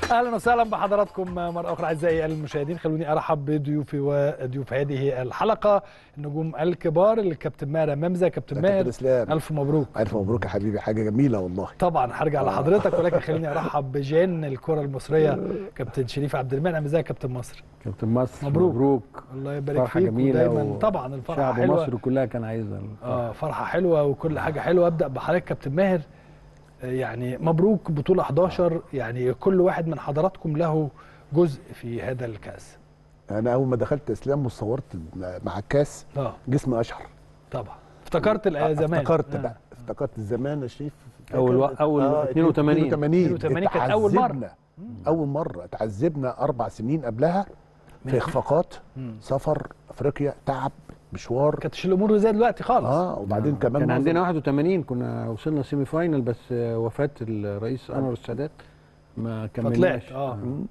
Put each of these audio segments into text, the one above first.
اهلا وسهلا بحضراتكم مره اخرى اعزائي المشاهدين خلوني ارحب بضيوفي وضيوف هذه الحلقه النجوم الكبار الكابتن ماهر ممزه كابتن كابتن ماهر اسلام الف مبروك الف مبروك يا حبيبي حاجه جميله والله طبعا هرجع لحضرتك ولكن خليني ارحب بجان الكره المصريه كابتن شريف عبد المنعم ازيك يا كابتن مصر كابتن مصر مبروك. مبروك الله يبارك فرحة فيك جميلة ودايما و- طبعا الفرحه شعب حلوه مصر كلها كان عايزها اه فرحه حلوه وكل حاجه حلوه ابدا بحضرتك كابتن ماهر آه، يعني مبروك بطوله 11 يعني كل واحد من حضراتكم له جزء في هذا الكاس انا اول ما دخلت اسلام وصورت مع الكاس اه جسمي اشعر طبعا افتكرت الآية زمان افتكرت آه. بقى افتكرت الزمان يا شريف أول و- فاكر؟ أول 82. 82 82 كانت أول مرة. اتعذبنا. اول مره اتعذبنا اربع سنين قبلها في اخفاقات مم. سفر افريقيا تعب مشوار كانتش الامور زي دلوقتي خالص اه وبعدين كمان كان معظم- عندنا 81 كنا وصلنا سيمي فاينل بس آه، وفاة الرئيس أنور السادات ما كملناش فطلعت اه مم.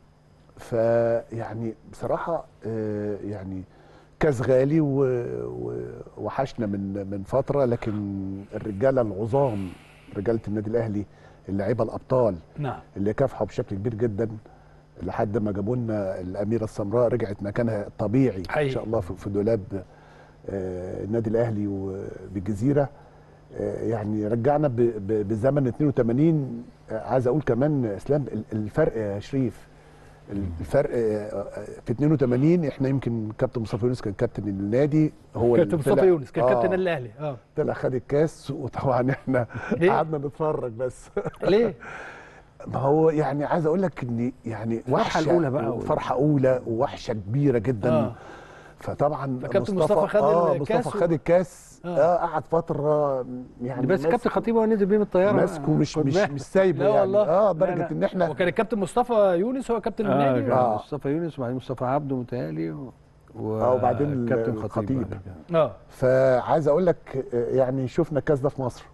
فيعني بصراحه آه، يعني كاس غالي و- ووحشنا من من فتره لكن الرجاله العظام رجاله النادي الاهلي اللعيبه الابطال نعم اللي كافحوا بشكل كبير جدا لحد ما جابوا لنا الاميره السمراء رجعت مكانها الطبيعي حقيقي. ان شاء الله في في دولاب آه، النادي الاهلي وبالجزيره آه، يعني رجعنا ب- ب- بزمن 82 آه، عايز اقول كمان اسلام ال- الفرق يا شريف الفرق آه، آه، في 82 احنا يمكن كابتن مصطفى يونس كان كابتن النادي هو كابتن اللي مصطفى طلع- يونس كان آه، كابتن الاهلي اه طلع خد الكاس وطبعا احنا ليه؟ قعدنا نتفرج بس ليه؟ ما هو يعني عايز اقول لك ان يعني الفرحة وحشه الأولى بقى. فرحه اولى ووحشه كبيره جدا آه. آه. فطبعا فكابتن مصطفى خد آه الكاس مصطفى و- خد الكاس آه. آه. قعد فتره يعني بس كابتن خطيب هو نزل بيه من الطيارة ماسكه مش خد مش بالك. مش سايبه لا يعني والله. اه لا، درجه لا. ان احنا وكان الكابتن مصطفى يونس هو كابتن اه النادي كان آه. مصطفى يونس وبعدين مصطفى عبده متهيألي و... و... آه، وبعدين كابتن الخطيب. خطيب بعد كده. اه فعايز اقول لك آه، يعني شفنا الكاس ده في مصر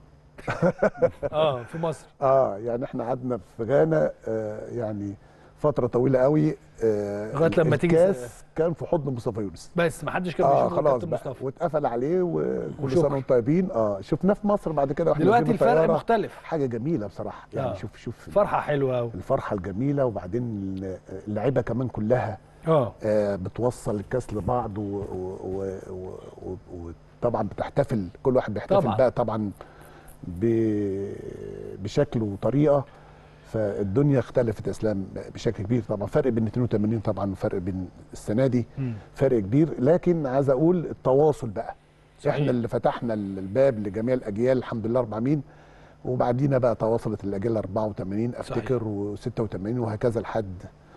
اه في مصر اه يعني احنا قعدنا في غانا آه يعني فتره طويله قوي آه لغاية لما تيجي الكاس كان في حضن مصطفى يونس بس ما حدش كان اه بيشوف خلاص الكابتن بقى مصطفى واتقفل عليه وكل وشكرا. سنه وانتم طيبين اه شفناه في مصر بعد كده واحنا دلوقتي راكبين الفرق الطيارة. مختلف حاجه جميله بصراحه يعني آه. شوف شوف فرحه حلوه و... الفرحه الجميله وبعدين اللعيبه كمان كلها اه آه بتوصل الكاس لبعض و- و- و- و- و- وطبعا بتحتفل كل واحد بيحتفل طبعا. بقى طبعا ب- بشكل وطريقه فالدنيا اختلفت يا اسلام بشكل كبير طبعا فرق بين 82 طبعا وفرق بين السنه دي مم. فرق كبير لكن عايز اقول التواصل بقى صحيح. احنا اللي فتحنا الباب لجميع الاجيال الحمد لله 400 وبعدينا بقى تواصلت الاجيال 84 افتكر و86 وهكذا لحد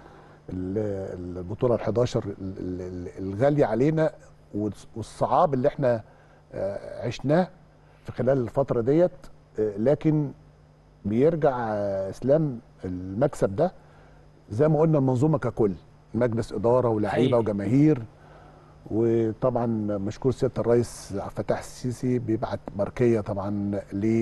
ال- البطوله ال 11 ال- ال- الغاليه علينا والص- والصعاب اللي احنا آه، عشناه في خلال الفتره ديت آه، لكن بيرجع آه، اسلام المكسب ده زي ما قلنا المنظومه ككل مجلس اداره حقيقي. ولاعيبه وجماهير وطبعا مشكور سياده الرئيس عبد الفتاح السيسي بيبعت ماركيه طبعا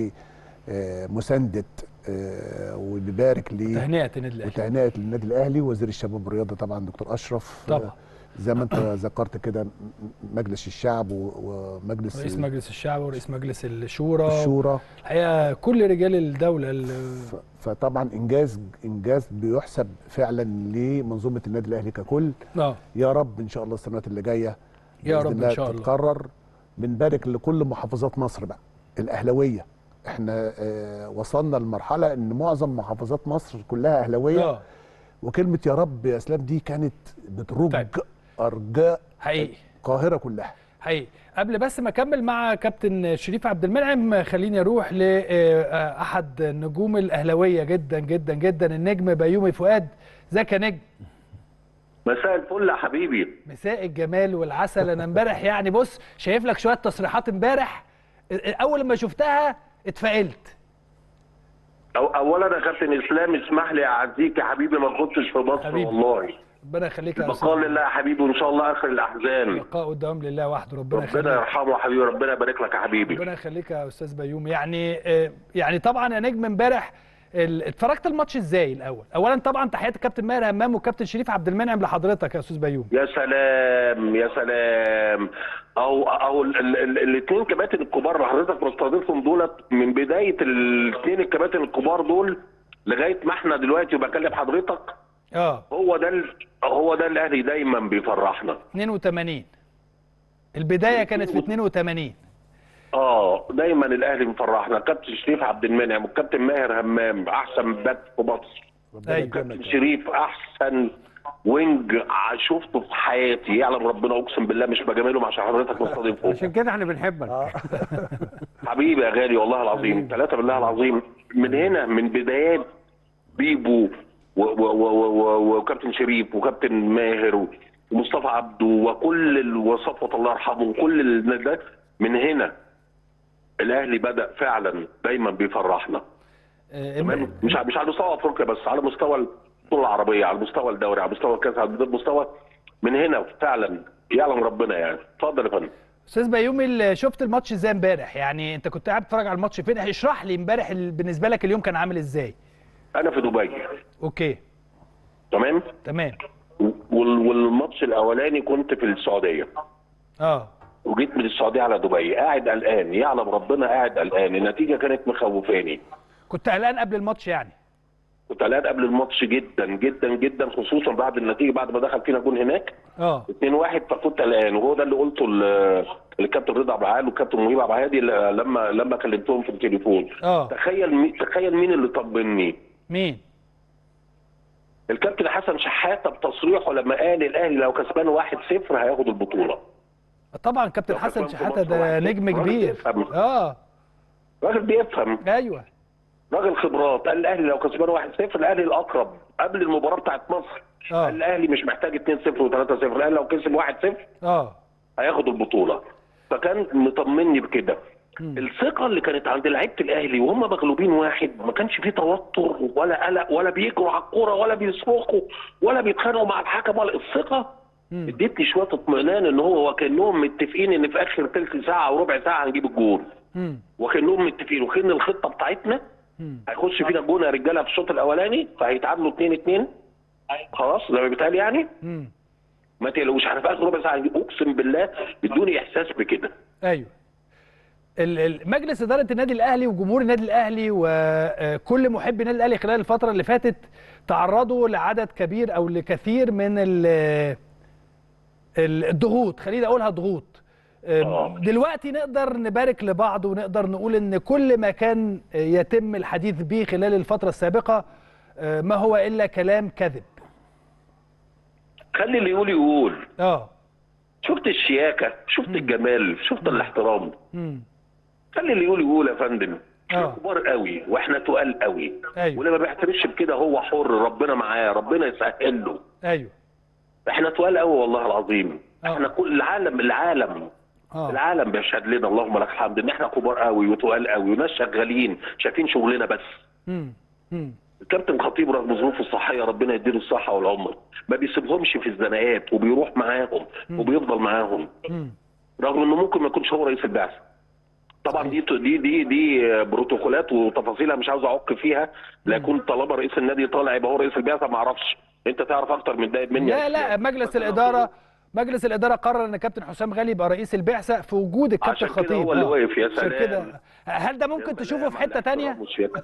لمسانده وبيبارك ل تهنئه النادي الاهلي وتهنئه للنادي الاهلي وزير الشباب والرياضه طبعا دكتور اشرف طبعا. آه، زي ما انت ذكرت كده م- مجلس الشعب و- ومجلس رئيس ال- مجلس الشعب ورئيس مجلس الشورى الشورى الحقيقه كل رجال الدوله ال- ف- فطبعا انجاز انجاز بيحسب فعلا لمنظومه النادي الاهلي ككل اه يا رب ان شاء الله السنوات اللي جايه يا بإذن رب إن الله شاء الله. تتكرر بنبارك لكل محافظات مصر بقى الاهلاويه احنا آه وصلنا لمرحله ان معظم محافظات مصر كلها اهلاويه اه وكلمه يا رب يا اسلام دي كانت بترج طيب. ارجاء حقيقي القاهره كلها حقيقي قبل بس ما اكمل مع كابتن شريف عبد المنعم خليني اروح لاحد النجوم الاهلاويه جدا جدا جدا النجم بيومي فؤاد ازيك يا نجم مساء الفل يا حبيبي مساء الجمال والعسل انا امبارح يعني بص شايف لك شويه تصريحات امبارح اول ما شفتها اتفائلت أو اولا يا كابتن اسلام اسمح لي اعزيك يا حبيبي ما كنتش في مصر حبيبي. والله ربنا يخليك يا بقال استاذ لله يا حبيبي وان شاء الله اخر الاحزان بقاء قدام لله وحده ربنا ربنا يخليك يرحمه يا حبيبي ربنا يبارك لك يا حبيبي ربنا يخليك يا استاذ بيومي يعني آه، يعني طبعا يا نجم امبارح ال- اتفرجت الماتش ازاي الاول اولا طبعا تحيات الكابتن ماهر همام والكابتن شريف عبد المنعم لحضرتك يا استاذ بيومي يا سلام يا سلام او او الاثنين كباتن الكبار اللي حضرتك مستضيفهم دولت من بدايه الاثنين الكباتن الكبار دول لغايه ما احنا دلوقتي وبكلم حضرتك اه هو ده ال- هو ده الاهلي دايما بيفرحنا 82 البدايه كانت في 82 اه دايما الاهلي مفرحنا كابتن شريف عبد المنعم والكابتن ماهر همام احسن باك في مصر ربنا أيوة. يكرمك كابتن يا شريف احسن وينج ع- شفته في حياتي يعلم ربنا اقسم بالله مش بجاملهم عشان حضرتك مستضيفه عشان كده احنا بنحبك حبيبي يا غالي والله العظيم ثلاثة بالله العظيم من هنا من بدايات بيبو و- و- و- و- وكابتن شريف وكابتن ماهر و- ومصطفى عبده وكل ال- وصفوة الله يرحمه وكل ال- ده من هنا الاهلي بدا فعلا دايما بيفرحنا آه، تمام مش ع- مش على مستوى افريقيا بس على مستوى البطوله العربيه على مستوى الدوري على مستوى الكاس على مستوى من هنا فعلا يعلم ربنا يعني اتفضل يا فندم استاذ بيومي ال- شفت الماتش ازاي امبارح يعني انت كنت قاعد بتتفرج على الماتش فين اشرح لي امبارح ال- بالنسبه لك اليوم كان عامل ازاي انا في دبي اوكي تمام تمام وال- والماتش الاولاني كنت في السعوديه اه وجيت من السعوديه على دبي قاعد قلقان يعلم ربنا قاعد قلقان النتيجه كانت مخوفاني كنت قلقان قبل الماتش يعني كنت قلقان قبل الماتش جدا جدا جدا خصوصا بعد النتيجه بعد ما دخل فينا جون هناك اه 2 1 فكنت قلقان وهو ده اللي قلته ل- للكابتن رضا عبد العال والكابتن مهيب عبد الهادي ل- لما لما كلمتهم في التليفون اه تخيل مي- تخيل مين اللي طمني مين الكابتن حسن شحاته بتصريحه لما قال الاهلي لو كسبان 1-0 هياخد البطوله طبعا كابتن لو حسن كسبان في شحاته مصر ده واحد نجم راجل كبير بيفهم. اه راجل بيفهم ايوه راجل خبرات قال الاهلي لو كسبان 1-0 الاهلي الاقرب قبل المباراه بتاعت مصر آه. قال الاهلي مش محتاج 2-0 و3-0 الاهلي لو كسب 1-0 اه هياخد البطوله فكان مطمني بكده الثقه اللي كانت عند لعيبه الاهلي وهم مغلوبين واحد ما كانش فيه توتر ولا قلق ولا بيجروا على الكوره ولا بيصرخوا ولا بيتخانقوا مع الحكم ولا الثقه ادتني شويه اطمئنان ان هو وكانهم متفقين ان في اخر ثلث ساعه او ربع ساعه هنجيب الجول امم وكانهم متفقين وكان الخطه بتاعتنا هيخش فينا جون يا رجاله في الشوط الاولاني فهيتعادلوا 2 2 خلاص زي ما بيتقال يعني امم ما تقلقوش احنا في اخر ربع ساعه هنجيب اقسم بالله ادوني احساس بكده ايوه ال- ال- مجلس اداره النادي الاهلي وجمهور النادي الاهلي وكل محبي النادي الاهلي خلال الفتره اللي فاتت تعرضوا لعدد كبير او لكثير من ال- ال- الضغوط خليني اقولها ضغوط آه. دلوقتي نقدر نبارك لبعض ونقدر نقول ان كل ما كان يتم الحديث به خلال الفتره السابقه ما هو الا كلام كذب خلي اللي يقول يقول اه شفت الشياكه شفت الجمال شفت الاحترام امم خلي اللي يقول يقول يا فندم احنا آه. كبار قوي واحنا تقال قوي أيوة. واللي ما بيحترمش بكده هو حر ربنا معاه ربنا يسهل له ايوه احنا تقال قوي والله العظيم آه. احنا كل العالم العالم اه العالم بيشهد لنا اللهم لك الحمد ان احنا كبار قوي وتقال قوي وناس شغالين شايفين شغلنا بس امم امم الكابتن خطيب رغم ظروفه الصحيه ربنا يديله الصحه والعمر ما بيسيبهمش في الزناقات وبيروح معاهم وبيفضل معاهم امم رغم انه ممكن ما يكونش هو رئيس البعثه طبعا دي دي دي دي بروتوكولات وتفاصيلها مش عاوز اعق فيها لا يكون طالما رئيس النادي طالع يبقى هو رئيس البعثه ما اعرفش انت تعرف اكتر من ده مني لا لا مجلس الاداره مجلس الاداره قرر ان كابتن حسام غالي يبقى رئيس البعثه في وجود الكابتن عشان كده خطيب هو اللي آه. واقف يا عشان سلام. كده هل ده ممكن يا تشوفه سلام في على حته تانية الاحترام والشياكة.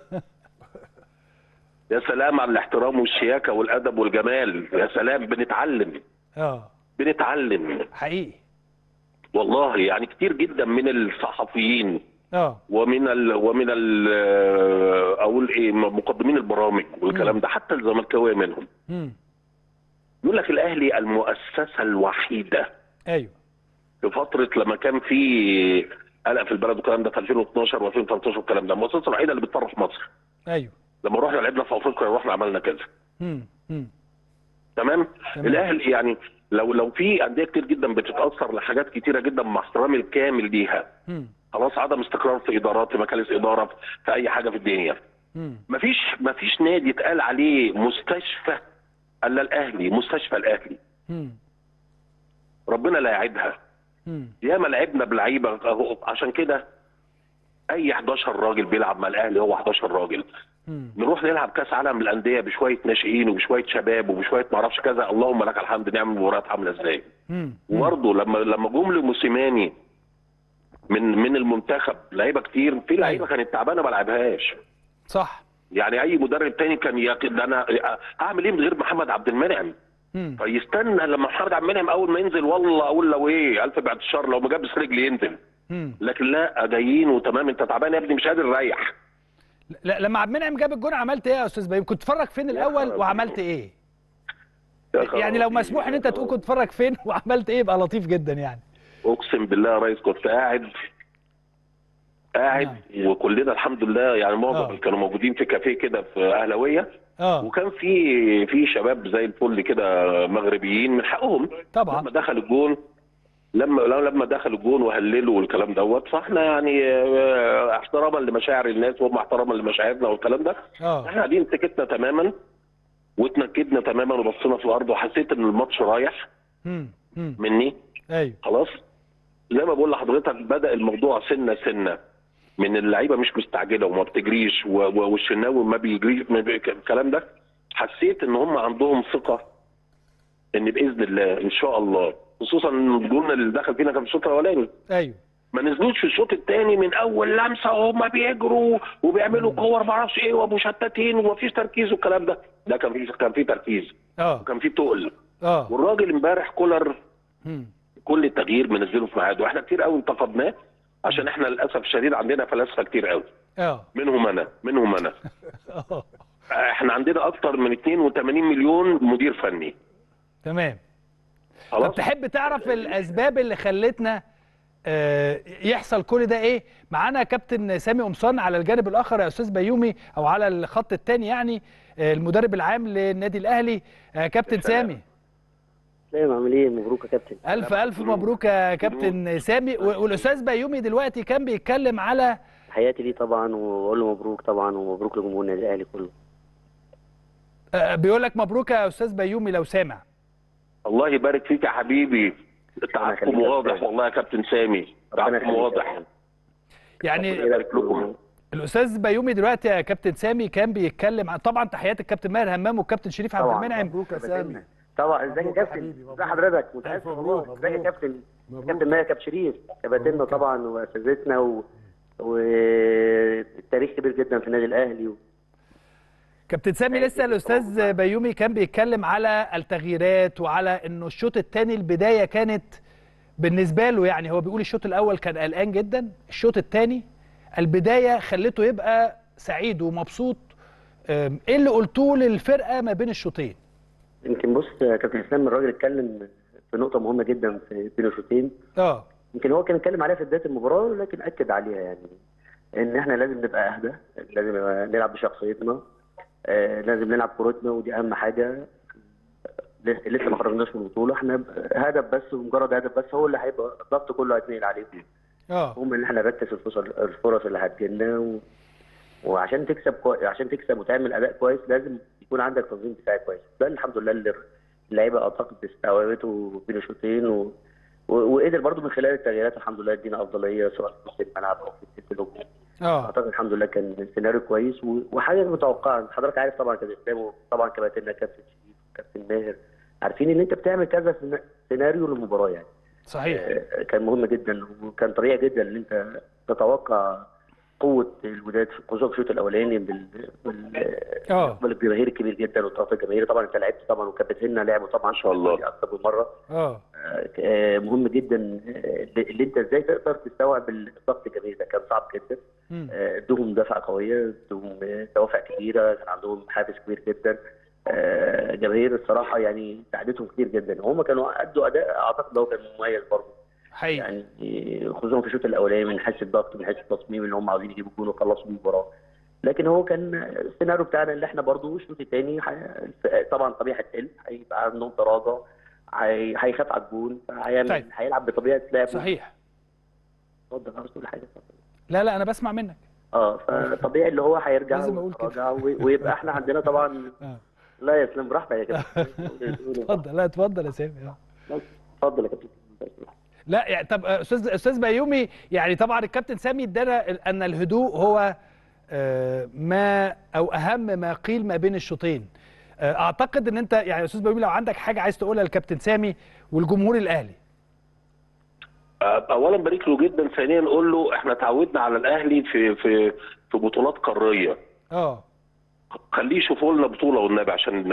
يا سلام على الاحترام والشياكه والادب والجمال يا سلام بنتعلم اه بنتعلم حقيقي والله يعني كتير جدا من الصحفيين اه ومن ال ومن ال اقول ايه مقدمين البرامج والكلام ده حتى الزملكاويه منهم امم يقول لك الاهلي المؤسسه الوحيده ايوه في فتره لما كان في قلق في البلد والكلام ده في 2012 و2013 والكلام ده المؤسسه الوحيده اللي بتطرح مصر ايوه لما رحنا لعبنا في افريقيا رحنا عملنا كذا امم امم تمام تمام. الاهلي يعني لو لو في انديه كتير جدا بتتاثر لحاجات كتيره جدا مع احترامي الكامل ليها امم خلاص عدم استقرار في ادارات في مجالس اداره في اي حاجه في الدنيا امم مفيش مفيش نادي اتقال عليه مستشفى الا الاهلي مستشفى الاهلي امم ربنا لا يعيدها امم ياما لعبنا بلعيبه أهو، عشان كده اي 11 راجل بيلعب مع الاهلي هو 11 راجل امم نروح نلعب كاس عالم للانديه بشويه ناشئين وبشويه شباب وبشويه ما اعرفش كذا اللهم لك الحمد نعمل مباريات عامله ازاي امم وبرضه لما لما جم لموسيماني من من المنتخب لعيبه كتير في لعيبه أيوة. كانت تعبانه ما لعبهاش صح يعني اي مدرب تاني كان يق... ده انا اعمل ايه من غير محمد عبد المنعم مم. فيستنى لما محمد عبد المنعم اول ما ينزل والله اقول لو ايه الف بعد الشر لو ما جابش رجلي ينزل مم. لكن لا جايين وتمام انت تعبان يا ابني مش قادر تريح لا لما عبد المنعم جاب الجون عملت ايه يا استاذ بيومي كنت تتفرج فين الاول خرابي. وعملت ايه يا خرابي. يعني لو مسموح ان انت تقول كنت تتفرج فين وعملت ايه يبقى لطيف جدا يعني اقسم بالله يا ريس كنت قاعد قاعد وكلنا الحمد لله يعني معظم آه. اللي كانوا موجودين في كافيه كده في اهلاويه اه وكان في في شباب زي الفل كده مغربيين من حقهم طبعا لما دخل الجون لما لما دخل الجون وهللوا والكلام دوت فاحنا يعني آه، احتراما لمشاعر الناس وهم احتراما لمشاعرنا والكلام ده اه احنا قاعدين سكتنا تماما واتنكدنا تماما وبصينا في الارض وحسيت ان الماتش رايح مم. مم. مني ايوه خلاص زي ما بقول لحضرتك بدا الموضوع سنه سنه من اللعيبه مش مستعجله وما بتجريش و- و- والشناوي ما بيجريش ما بي- الكلام ده حسيت ان هم عندهم ثقه ان باذن الله ان شاء الله خصوصا ان الجون اللي دخل فينا كان في الشوط الاولاني ايوه ما نزلوش في الشوط الثاني من اول لمسه وهم بيجروا وبيعملوا كور ما اعرفش ايه وابو شتاتين ومفيش تركيز والكلام ده ده كان في كان في تركيز اه وكان في تقل اه والراجل امبارح كولر مم. كل التغيير منزله في ميعاده واحنا كتير قوي انتقدناه عشان احنا للاسف الشديد عندنا فلاسفه كتير قوي اه منهم انا منهم انا اه احنا عندنا اكتر من 82 مليون مدير فني تمام طب خلاص تحب تعرف الاسباب اللي خلتنا آه، يحصل كل ده ايه معانا كابتن سامي قمصان على الجانب الاخر يا استاذ بيومي او على الخط الثاني يعني آه، المدرب العام للنادي الاهلي آه، كابتن سامي تمام عامل ايه مبروك يا كابتن الف الف مبروك يا كابتن سامي و- والاستاذ بيومي دلوقتي كان بيتكلم على حياتي ليه طبعا واقول له مبروك طبعا ومبروك لجمهور النادي الاهلي كله آه، بيقول لك مبروك يا استاذ بيومي لو سامع الله يبارك فيك يا حبيبي تعبكم يخليك يا واضح أستاذ. والله يا كابتن سامي ربنا تعبكم يخليك يا واضح أستاذ. يعني ربنا يبارك لكم الاستاذ بيومي دلوقتي يا كابتن سامي كان بيتكلم عن طبعا تحيات الكابتن ماهر همام والكابتن شريف عبد طبعاً. المنعم مبروك يا سامي طبعا ازيك يا مبروك يا كابتن حبيبي، مبروك. ازي حضرتك متاسف مبروك، والله مبروك. ازيك يا كابتن مبروك. كابتن ماهر كابتن شريف كباتننا طبعا واساتذتنا و... والتاريخ كبير جدا في النادي الاهلي و... كابتن سامي لسه الاستاذ بيومي كان بيتكلم على التغييرات وعلى انه الشوط الثاني البدايه كانت بالنسبه له يعني هو بيقول الشوط الاول كان قلقان جدا الشوط الثاني البدايه خلته يبقى سعيد ومبسوط أم، ايه اللي قلتوه للفرقه ما بين الشوطين يمكن بص يا كابتن اسلام الراجل اتكلم في نقطه مهمه جدا في بين الشوطين اه يمكن هو كان اتكلم عليها في بدايه المباراه لكن اكد عليها يعني ان احنا لازم نبقى اهدى لازم نبقى نلعب بشخصيتنا آه لازم نلعب كورتنا ودي اهم حاجه لسه لسه ما خرجناش من البطوله احنا هدف بس ومجرد هدف بس هو اللي هيبقى الضغط كله هيتنقل عليهم اه المهم ان احنا نركز في الفرص الفرص اللي هتجيلنا و... وعشان تكسب كوي... عشان تكسب وتعمل اداء كويس لازم يكون عندك تنظيم دفاعي كويس ده الحمد لله اللي اللعيبه اعتقد استوعبته بين الشوطين و... و... وقدر برضو من خلال التغييرات الحمد لله يدينا افضليه سواء في نص الملعب او في في الهجوم اه اعتقد الحمد لله كان سيناريو كويس و... وحاجه متوقعه حضرتك عارف طبعا كابتن اسلام وطبعا كباتننا كابتن شريف وكابتن ماهر عارفين ان انت بتعمل كذا سينا- سيناريو للمباراه يعني صحيح آه، كان مهم جدا وكان طبيعي جدا ان انت تتوقع قوه الوداد في- خصوصا في الشوط الاولاني بال بال اه اقبال الجماهير الكبير جدا والضغط الجماهيري طبعا انت لعبت طبعا وكابتننا لعبوا طبعا ما شاء الله. اكثر من مره اه آه، آه، مهم جدا آه، اللي انت ازاي تقدر تستوعب الضغط الجماهيري ده كان صعب جدا مم. آه، ادوهم دفعه قويه ادوهم آه، دوافع كبيره كان عندهم حافز كبير جدا آه، جماهير الصراحه يعني ساعدتهم كتير جدا هم كانوا ادوا اداء اعتقد هو كان مميز برضه حقيقي يعني آه، خصوصا في الشوط الاولاني من حيث الضغط من حيث التصميم اللي هم عاوزين يجيبوا جول ويخلصوا بيه المباراه لكن هو كان السيناريو بتاعنا اللي احنا برضه الشوط الثاني طبعا طبيعه هتقل هيبقى عندهم تراجع هي- هيخاف على الجول هيعمل طيب. هيلعب بطبيعه لعبه صحيح اتفضل عاوز تقول حاجه اتفضل لا لا انا بسمع منك اه فطبيعي اللي هو هيرجع لازم أقول كده. ويتراجع و- ويبقى احنا عندنا طبعا آه. لا يا اسلام براحتك يا كابتن اتفضل لا اتفضل يا سامي آه. اتفضل يا كابتن لا يعني طب آه، استاذ استاذ بيومي يعني طبعا الكابتن سامي ادانا ال- ان الهدوء هو آه، ما او اهم ما قيل ما بين الشوطين آه، اعتقد ان انت يعني استاذ بيومي لو عندك حاجه عايز تقولها للكابتن سامي والجمهور الاهلي اولا بارك له جدا ثانيا قول له احنا تعودنا على الاهلي في في في بطولات قاريه اه خليه يشوفوا لنا بطوله والنبي عشان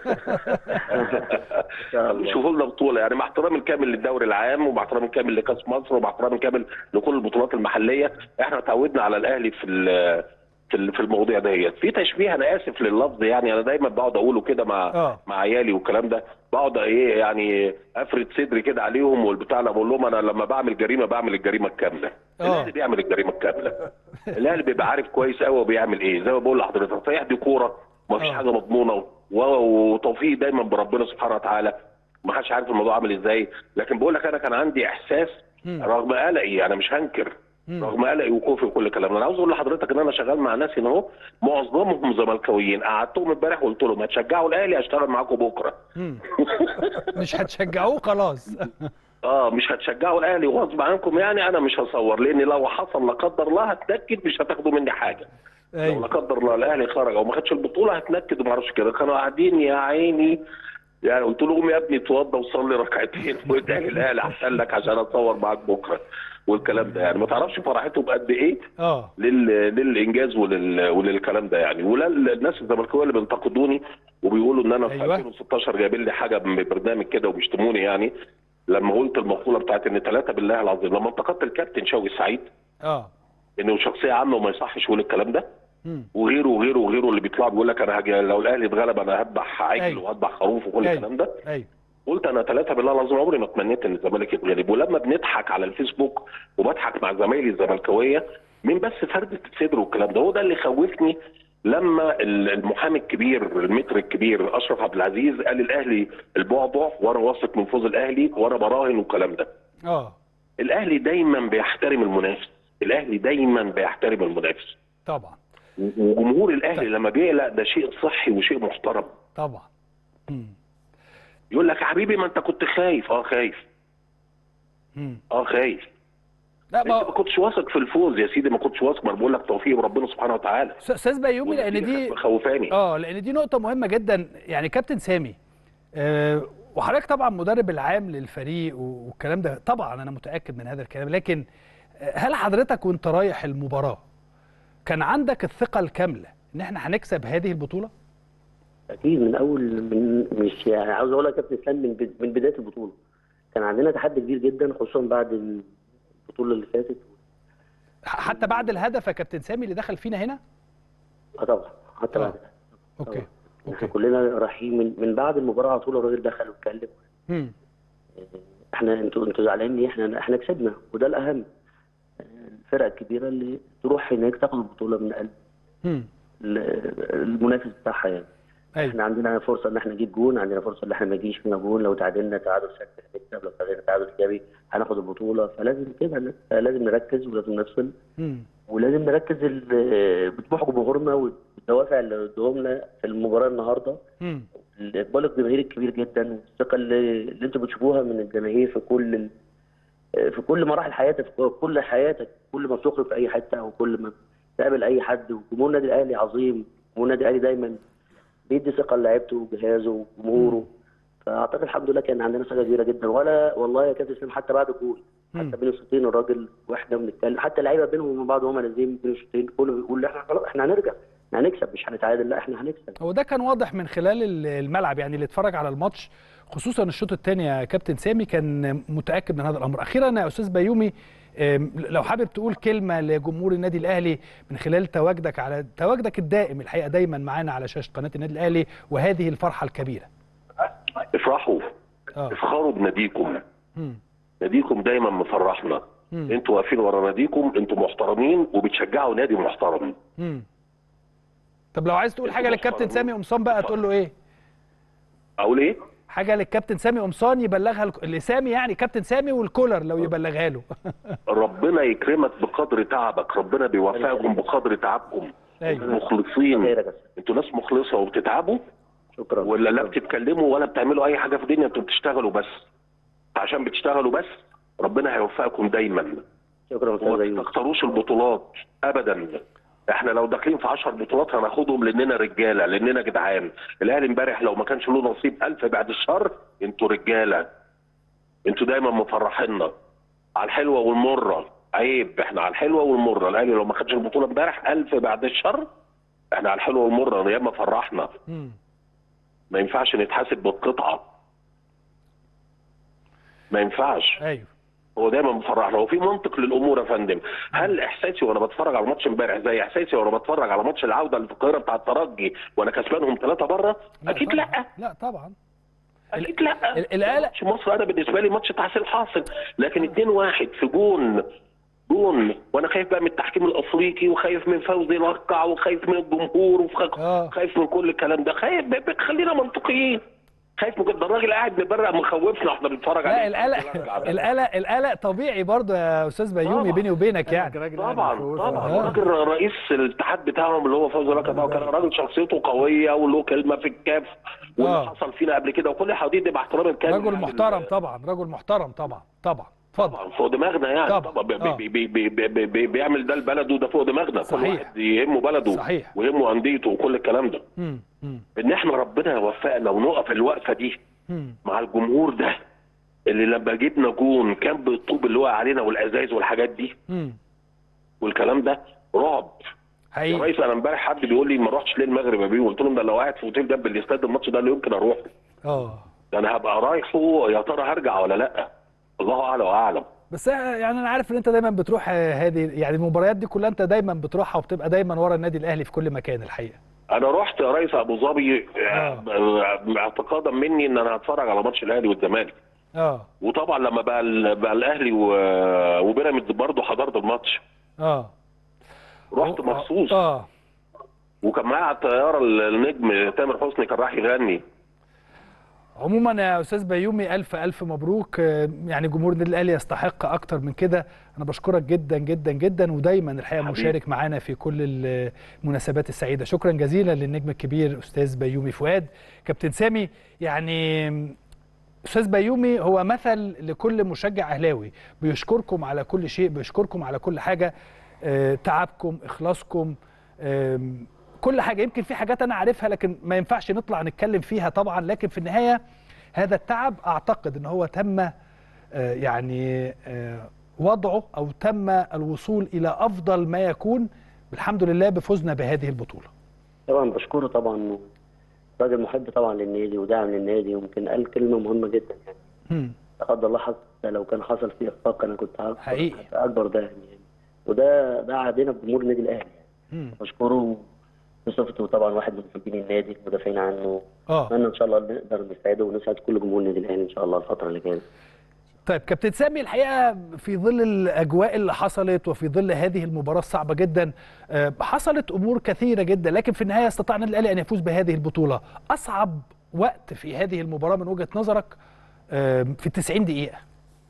شاء الله. يشوفوا لنا بطوله يعني مع احترامي الكامل للدوري العام ومع احترامي الكامل لكاس مصر ومع احترامي الكامل لكل البطولات المحليه احنا اتعودنا على الاهلي في ال- في ال- في المواضيع ديت في تشبيه انا اسف لللفظ يعني انا دايما بقعد اقوله كده مع آه. مع عيالي والكلام ده بقعد ايه يعني افرد صدري كده عليهم والبتاع انا بقول لهم انا لما بعمل جريمه بعمل الجريمه الكامله آه. الاهلي بيعمل الجريمه الكامله الاهلي بيبقى عارف كويس قوي هو بيعمل ايه زي ما بقول لحضرتك صحيح دي كوره ما فيش آه. حاجه مضمونه و- وتوفيق دايما بربنا سبحانه وتعالى ما حدش عارف الموضوع عامل ازاي لكن بقول لك انا كان عندي احساس مم. رغم قلقي انا مش هنكر مم. رغم قلقي وخوفي وكل الكلام ده انا عاوز اقول لحضرتك ان انا شغال مع ناس هنا اهو معظمهم زملكاويين قعدتهم امبارح وقلت لهم هتشجعوا الاهلي هشتغل معاكم بكره مم. مش هتشجعوه خلاص اه مش هتشجعوا الاهلي غصب عنكم يعني انا مش هصور لان لو حصل لا قدر الله هتنكد مش هتاخدوا مني حاجه لو لا ايوه قدر الله الاهلي خرج او ما خدش البطوله هتنكد وما اعرفش كده كانوا قاعدين يا عيني يعني قلت لهم يا ابني اتوضى وصلي ركعتين وادعي للاهلي احسن لك عشان اتصور معاك بكره والكلام ده يعني ما تعرفش فرحتهم قد ايه اه لل... للانجاز ولل... وللكلام ده يعني ولا الناس الزملكاويه اللي بينتقدوني وبيقولوا ان انا في أيوة. 2016 جايبين لي حاجه من برنامج كده وبيشتموني يعني لما قلت المقوله بتاعت ان ثلاثه بالله العظيم لما انتقدت الكابتن شوقي سعيد اه انه شخصيه عامه وما يصحش يقول الكلام ده مم. وغيره وغيره وغيره اللي بيطلع بيقول لك انا هاجي لو الاهلي اتغلب انا هذبح عجل أيوة. وهذبح خروف وكل أيوة. الكلام ده ايوه قلت انا ثلاثه بالله العظيم عمري ما تمنيت ان الزمالك يتغلب ولما بنضحك على الفيسبوك وبضحك مع زمايلي الزملكاويه من بس فرده الصدر والكلام ده هو ده اللي خوفني لما المحامي الكبير المتر الكبير اشرف عبد العزيز قال الاهلي البعبع وانا واثق من فوز الاهلي وانا براهن والكلام ده اه الاهلي دايما بيحترم المنافس الاهلي دايما بيحترم المنافس طبعا وجمهور الاهلي طيب. لما بيقلق ده شيء صحي وشيء محترم طبعا مم. يقول لك يا حبيبي ما انت كنت خايف اه خايف مم. اه خايف لا انت ما ما كنتش واثق في الفوز يا سيدي ما كنتش واثق ما انا بقول لك توفيق ربنا سبحانه وتعالى استاذ بيومي لان والنتيجة دي كانت مخوفاني اه لان دي نقطة مهمة جدا يعني كابتن سامي آه وحضرتك طبعا مدرب العام للفريق و- والكلام ده طبعا انا متأكد من هذا الكلام لكن آه، هل حضرتك وانت رايح المباراة كان عندك الثقة الكاملة ان احنا هنكسب هذه البطولة؟ اكيد من اول من مش يعني عاوز اقول لك يا كابتن اسلام من بد- من بدايه البطوله كان عندنا تحدي كبير جدا خصوصا بعد البطوله اللي فاتت ح- حتى بعد الهدف يا كابتن سامي اللي دخل فينا هنا؟ اه طبعا حتى آه. بعد كده. اوكي طبعاً. احنا اوكي كلنا رايحين من, من بعد المباراه على طول الراجل دخل واتكلم مم. احنا انتوا انتوا زعلانين ليه؟ احنا احنا كسبنا وده الاهم الفرق الكبيره اللي تروح هناك تاخد البطوله من قلب مم. ال- المنافس بتاعها يعني ايوه احنا عندنا فرصه ان احنا نجيب جون عندنا فرصه ان احنا ما يجيش فينا جون لو تعادلنا تعادل سلبي هنكسب لو تعادلنا تعادل ايجابي هناخد البطوله فلازم كده لازم نركز ولازم نفصل مم. ولازم نركز ال- بطموح جمهورنا والدوافع اللي قدامنا في المباراه النهارده مم. الاقبال الجماهيري الكبير جدا والثقه اللي, اللي انتوا بتشوفوها من الجماهير في كل ال- في كل مراحل حياتك في كل حياتك كل ما بتخرج في اي حته او كل ما تقابل اي حد وجمهور النادي الاهلي عظيم جمهور النادي الاهلي دايما بيدي ثقه لعيبته وجهازه وجمهوره فاعتقد الحمد لله كان عندنا ثقه كبيره جدا ولا والله يا كابتن اسلام حتى بعد الجول مم. حتى بين الشوطين الراجل واحنا بنتكلم حتى اللعيبه بينهم وبين بعض وهم نازلين بين الشوطين كله بيقول احنا خلاص احنا هنرجع احنا هنكسب مش هنتعادل لا احنا هنكسب هو ده كان واضح من خلال ال- الملعب يعني اللي اتفرج على الماتش خصوصا الشوط الثاني يا كابتن سامي كان متاكد من هذا الامر اخيرا يا استاذ بيومي أم، لو حابب تقول كلمه لجمهور النادي الاهلي من خلال تواجدك على تواجدك الدائم الحقيقه دايما معانا على شاشه قناه النادي الاهلي وهذه الفرحه الكبيره افرحوا اه افخروا بناديكم مم. ناديكم دايما مفرحنا مم. انتوا واقفين ورا ناديكم انتوا محترمين وبتشجعوا نادي محترم مم. طب لو عايز تقول حاجه للكابتن سامي قمصان بقى تقول له ايه اقول ايه حاجه للكابتن سامي قمصان يبلغها لك- لسامي يعني كابتن سامي والكولر لو يبلغها له ربنا يكرمك بقدر تعبك ربنا بيوفقكم بقدر تعبكم ايوه مخلصين خيرك يا أستاذ. انتوا ناس مخلصه وبتتعبوا شكرا ولا لا بتتكلموا ولا بتعملوا اي حاجه في الدنيا انتوا بتشتغلوا بس عشان بتشتغلوا بس ربنا هيوفقكم دايما شكرا يا استاذ وما ايوب تختاروش البطولات ابدا احنا لو داخلين في 10 بطولات هناخدهم لاننا رجاله لاننا جدعان الاهلي امبارح لو ما كانش له نصيب الف بعد الشر انتوا رجاله انتوا دايما مفرحينا على الحلوه والمره عيب احنا على الحلوه والمره الاهلي لو ما خدش البطوله امبارح الف بعد الشر احنا على الحلو والمر ياما فرحنا مم. ما ينفعش نتحاسب بالقطعه ما ينفعش ايوه هو دايما مفرحنا هو في منطق للامور يا فندم هل احساسي وانا بتفرج على ماتش امبارح زي احساسي وانا بتفرج على ماتش العوده اللي في القاهره بتاع الترجي وانا كسبانهم ثلاثه بره اكيد طبعاً. لا لا طبعا اكيد لا ال- القلق- ماتش مصر انا بالنسبه لي ماتش تحصيل حاصل لكن 2 1 في جون جون وانا خايف بقى من التحكيم الافريقي وخايف من فوزي الارقع وخايف من الجمهور آه. وخايف من كل الكلام ده خايف خلينا منطقيين خايف من كده ده الراجل قاعد مبرق مخوفنا واحنا بنتفرج لا عليه القلق القلق القلق طبيعي برضه يا استاذ بيومي طبعاً. بيني وبينك يعني راجل قاعد طبعا مفوز. طبعا آه. راجل رئيس الاتحاد بتاعهم اللي هو فوزي لك ده كان راجل شخصيته قويه وله كلمه في الكاف واللي آه. حصل فينا قبل كده وكل حديد باحترام الكلمه رجل محترم طبعا رجل محترم طبعا طبعا اتفضل طبعا فوق دماغنا يعني طبعاً. طبعا, آه. بي بي بي بي بي بي بيعمل ده لبلده ده فوق دماغنا كل صحيح. واحد يهمه بلده صحيح. ويهمه انديته وكل الكلام ده مم. مم. ان احنا ربنا يوفقنا ونقف الوقفه دي مم. مع الجمهور ده اللي لما جبنا جون كان بالطوب اللي وقع علينا والازايز والحاجات دي مم. والكلام ده رعب يا حقيقي ريس انا امبارح حد بيقول لي ما رحتش ليه المغرب يا بيه قلت لهم ده لو قاعد في اوتيل جنب الاستاد الماتش ده لا يمكن اروح اه ده انا هبقى رايحه يا ترى هرجع ولا لا الله اعلى واعلم بس يعني انا عارف ان انت دايما بتروح آه، هذه يعني المباريات دي كلها انت دايما بتروحها وبتبقى دايما ورا النادي الاهلي في كل مكان الحقيقه انا رحت يا ريس ابو ظبي آه. آه، اعتقادا مني ان انا هتفرج على ماتش الاهلي والزمالك اه وطبعا لما بقى ال- بقى الاهلي و- وبيراميدز برضه حضرت الماتش اه رحت مخصوص اه وكان معايا على الطياره النجم تامر حسني كان راح يغني عموما يا استاذ بيومي الف الف مبروك آه، يعني جمهور النادي الاهلي يستحق اكتر من كده انا بشكرك جدا جدا جدا ودايما الحقيقه حبيبي. مشارك معانا في كل المناسبات السعيده شكرا جزيلا للنجم الكبير استاذ بيومي فؤاد كابتن سامي يعني استاذ بيومي هو مثل لكل مشجع اهلاوي بيشكركم على كل شيء بيشكركم على كل حاجه آه، تعبكم اخلاصكم آم، كل حاجه يمكن في حاجات انا عارفها لكن ما ينفعش نطلع نتكلم فيها طبعا لكن في النهايه هذا التعب اعتقد ان هو تم آه، يعني آه، وضعه او تم الوصول الى افضل ما يكون الحمد لله بفوزنا بهذه البطوله طبعا بشكره طبعا راجل محب طبعا للنادي وداعم للنادي ويمكن قال كلمه مهمه جدا يعني مم. لا قدر الله حتى لو كان حصل فيه اخفاق انا كنت هكبر حقيقي. هبقى اكبر داعم يعني وده ده عادنا بجمهور النادي الاهلي يعني مم. بشكره بصفته طبعا واحد من محبين النادي المدافعين عنه اه اتمنى ان شاء الله نقدر نساعده ونسعد كل جمهور النادي الاهلي ان شاء الله الفتره اللي جايه طيب كابتن سامي الحقيقه في ظل الاجواء اللي حصلت وفي ظل هذه المباراه الصعبه جدا آه، حصلت امور كثيره جدا لكن في النهايه استطاع النادي الاهلي ان يفوز بهذه البطوله اصعب وقت في هذه المباراه من وجهه نظرك آه، في 90 دقيقه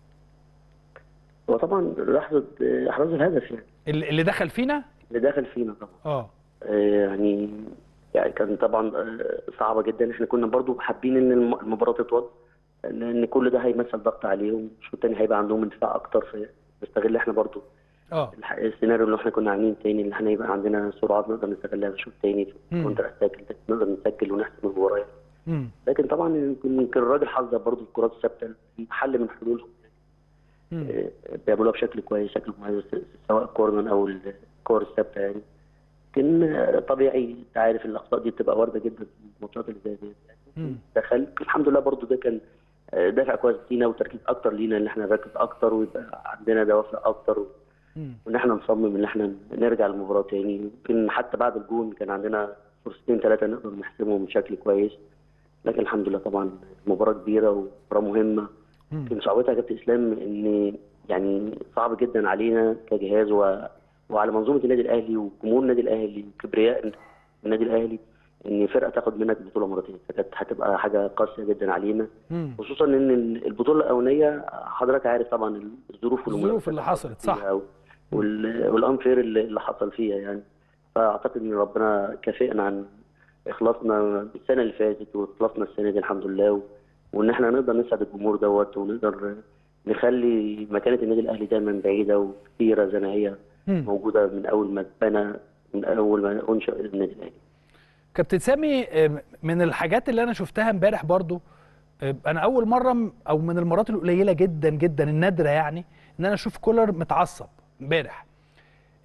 هو طبعا لحظه آه، احراز الهدف يعني اللي اللي دخل فينا اللي داخل فينا طبعا اه آه، يعني يعني كان طبعا آه، صعبه جدا احنا كنا برضو حابين ان الم- المباراه تطول لان كل ده هيمثل ضغط عليهم الشوط الثاني هيبقى عندهم اندفاع اكتر في نستغل احنا برضو اه الح- السيناريو اللي احنا كنا عاملين تاني اللي احنا يبقى عندنا سرعات نقدر نستغلها في الشوط الثاني في مم. كونتر اتاك نقدر نسجل ونحسم المباراه مم. لكن طبعا يمكن يمكن الراجل حظ برضو الكرات الثابته حل من حلولهم مم. آه، بيعملوها بشكل كويس شكل مميز سواء كورنر او الكور الثابته يعني لكن آه، طبيعي انت عارف الاخطاء دي بتبقى وارده جدا في الماتشات اللي زي دي مم. يعني دخل الحمد لله برضو ده كان آه، دافع كويس لينا وتركيز اكتر لينا ان احنا نركز اكتر ويبقى عندنا دوافع اكتر مم. وان احنا نصمم ان احنا نرجع المباراه تاني يمكن حتى بعد الجون كان عندنا فرصتين ثلاثه نقدر نحسمهم بشكل كويس لكن الحمد لله طبعا مباراه كبيره ومباراه مهمه مم. يمكن صعوبتها يا كابتن اسلام ان يعني صعب جدا علينا كجهاز و... وعلى منظومه النادي الاهلي وجمهور النادي الاهلي وكبرياء النادي الاهلي ان فرقه تاخد منك البطوله مرتين فكانت هتبقى حاجه قاسيه جدا علينا مم. خصوصا ان البطوله الاولانيه حضرتك عارف طبعا الظروف الظروف اللي حصلت، صح. فيها وال- والانفير اللي اللي حصل فيها يعني فاعتقد ان ربنا كافئنا عن اخلاصنا السنه اللي فاتت واخلاصنا السنه دي الحمد لله و... وان احنا نقدر نسعد الجمهور دوت ونقدر نخلي مكانه النادي الاهلي دايما بعيده وكثيره زي ما هي مم. موجوده من اول ما اتبنى من اول ما انشا النادي الاهلي كابتن سامي آه، من الحاجات اللي انا شفتها امبارح برضو آه، انا اول مره م- او من المرات القليله جدا جدا النادره يعني ان انا اشوف كولر متعصب امبارح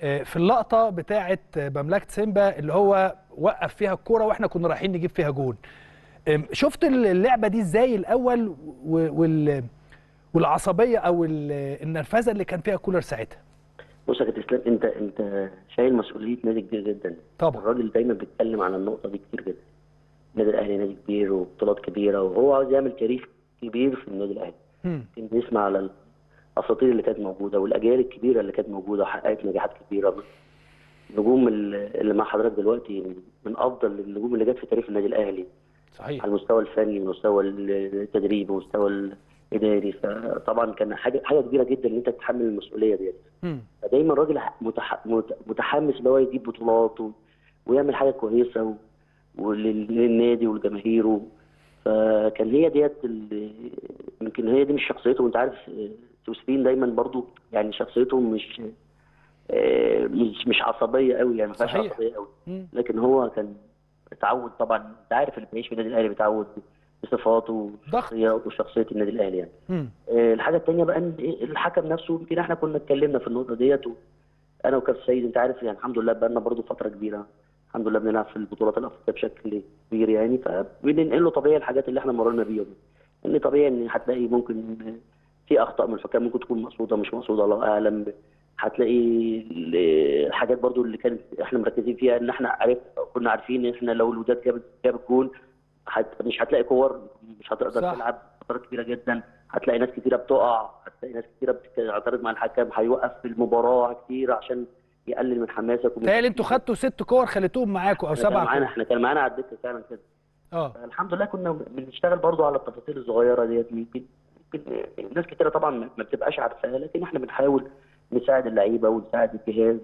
آه، في اللقطه بتاعه مملكه سيمبا اللي هو وقف فيها الكوره واحنا كنا رايحين نجيب فيها جون آم، شفت اللعبه دي ازاي الاول و- وال والعصبيه او ال- النرفزه اللي كان فيها كولر ساعتها بص يا كابتن اسلام انت انت شايل مسؤوليه نادي كبير جدا طبعا. الراجل دايما بيتكلم عن النقطه دي كتير جدا النادي الاهلي نادي كبير وبطولات كبيره وهو عاوز يعمل تاريخ كبير في النادي الاهلي مم. يمكن بنسمع على الاساطير اللي كانت موجوده والاجيال الكبيره اللي كانت موجوده وحققت نجاحات كبيره النجوم اللي اللي مع حضرتك دلوقتي من افضل النجوم اللي جت في تاريخ النادي الاهلي صحيح على المستوى الفني ومستوى التدريب ومستوى الاداري فطبعا كان حاجه حاجه كبيره جدا ان انت تتحمل المسؤوليه ديت مم. فدايما الراجل متح... مت- متحمس ان هو يجيب بطولات و... ويعمل حاجه كويسه و... ولل- للنادي ولجماهيره فكان هي ديت ال... يمكن هي دي مش شخصيته وانت عارف آه، توسفين دايما برضو يعني شخصيته مش آه، مش مش عصبيه قوي يعني ما فيهاش صحيح. عصبيه قوي مم. لكن هو كان اتعود طبعا انت عارف اللي بيعيش في النادي الاهلي بيتعود بصفاته ضغط. وشخصيه وشخصيه النادي الاهلي يعني مم. آه، الحاجه الثانيه بقى ان إيه الحكم نفسه يمكن احنا كنا اتكلمنا في النقطه ديت و- انا وكابتن سيد انت عارف يعني الحمد لله بقى لنا برضه فتره كبيره الحمد لله بنلعب في البطولات الافريقيه بشكل كبير يعني فبننقل له طبيعي الحاجات اللي احنا مرينا بيها ان طبيعي ان هتلاقي ممكن في اخطاء من الحكام ممكن تكون مقصوده مش مقصوده الله اعلم هتلاقي ال- الحاجات برضو اللي كانت احنا مركزين فيها ان احنا عارف كنا عارفين ان احنا لو الوداد جابت جابت جول هت- مش هتلاقي كور مش هتقدر صح. تلعب فترات كبيره جدا هتلاقي ناس كتيره بتقع هتلاقي ناس كتيره بتعترض مع الحكم هيوقف في المباراه كتير عشان يقلل من حماسك ومن تهيألي انتوا خدتوا ست كور خليتوهم معاكم او احنا كان سبع معانا كور احنا كان معانا على الدكه فعلا كده اه الحمد لله كنا بنشتغل برضو على التفاصيل الصغيره ديت يمكن يمكن ناس كتيره طبعا ما ما بتبقاش عارفاها لكن احنا بنحاول نساعد اللعيبه ونساعد الجهاز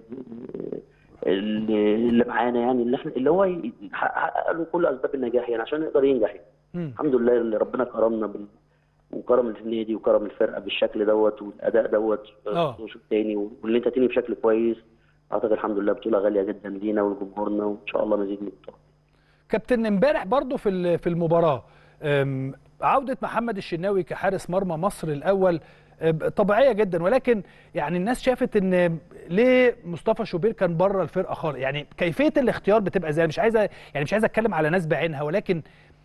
اللي اللي معانا يعني اللي احنا اللي هو يحقق له كل اسباب النجاح يعني عشان يقدر ينجح يعني. مم. الحمد لله اللي ربنا كرمنا بال وكرم النادي وكرم الفرقه بالشكل دوت والاداء دوت آه. الشوط الثاني واللي انت تاني بشكل كويس اعتقد الحمد لله بطوله غاليه جدا لينا ولجمهورنا وان شاء الله مزيد من البطولات كابتن امبارح برضو في ال- في المباراه أم، عوده محمد الشناوي كحارس مرمى مصر الاول أم، طبيعيه جدا ولكن يعني الناس شافت ان ليه مصطفى شوبير كان بره الفرقه خالص يعني كيفيه الاختيار بتبقى ازاي مش عايزه يعني مش عايز اتكلم على ناس بعينها ولكن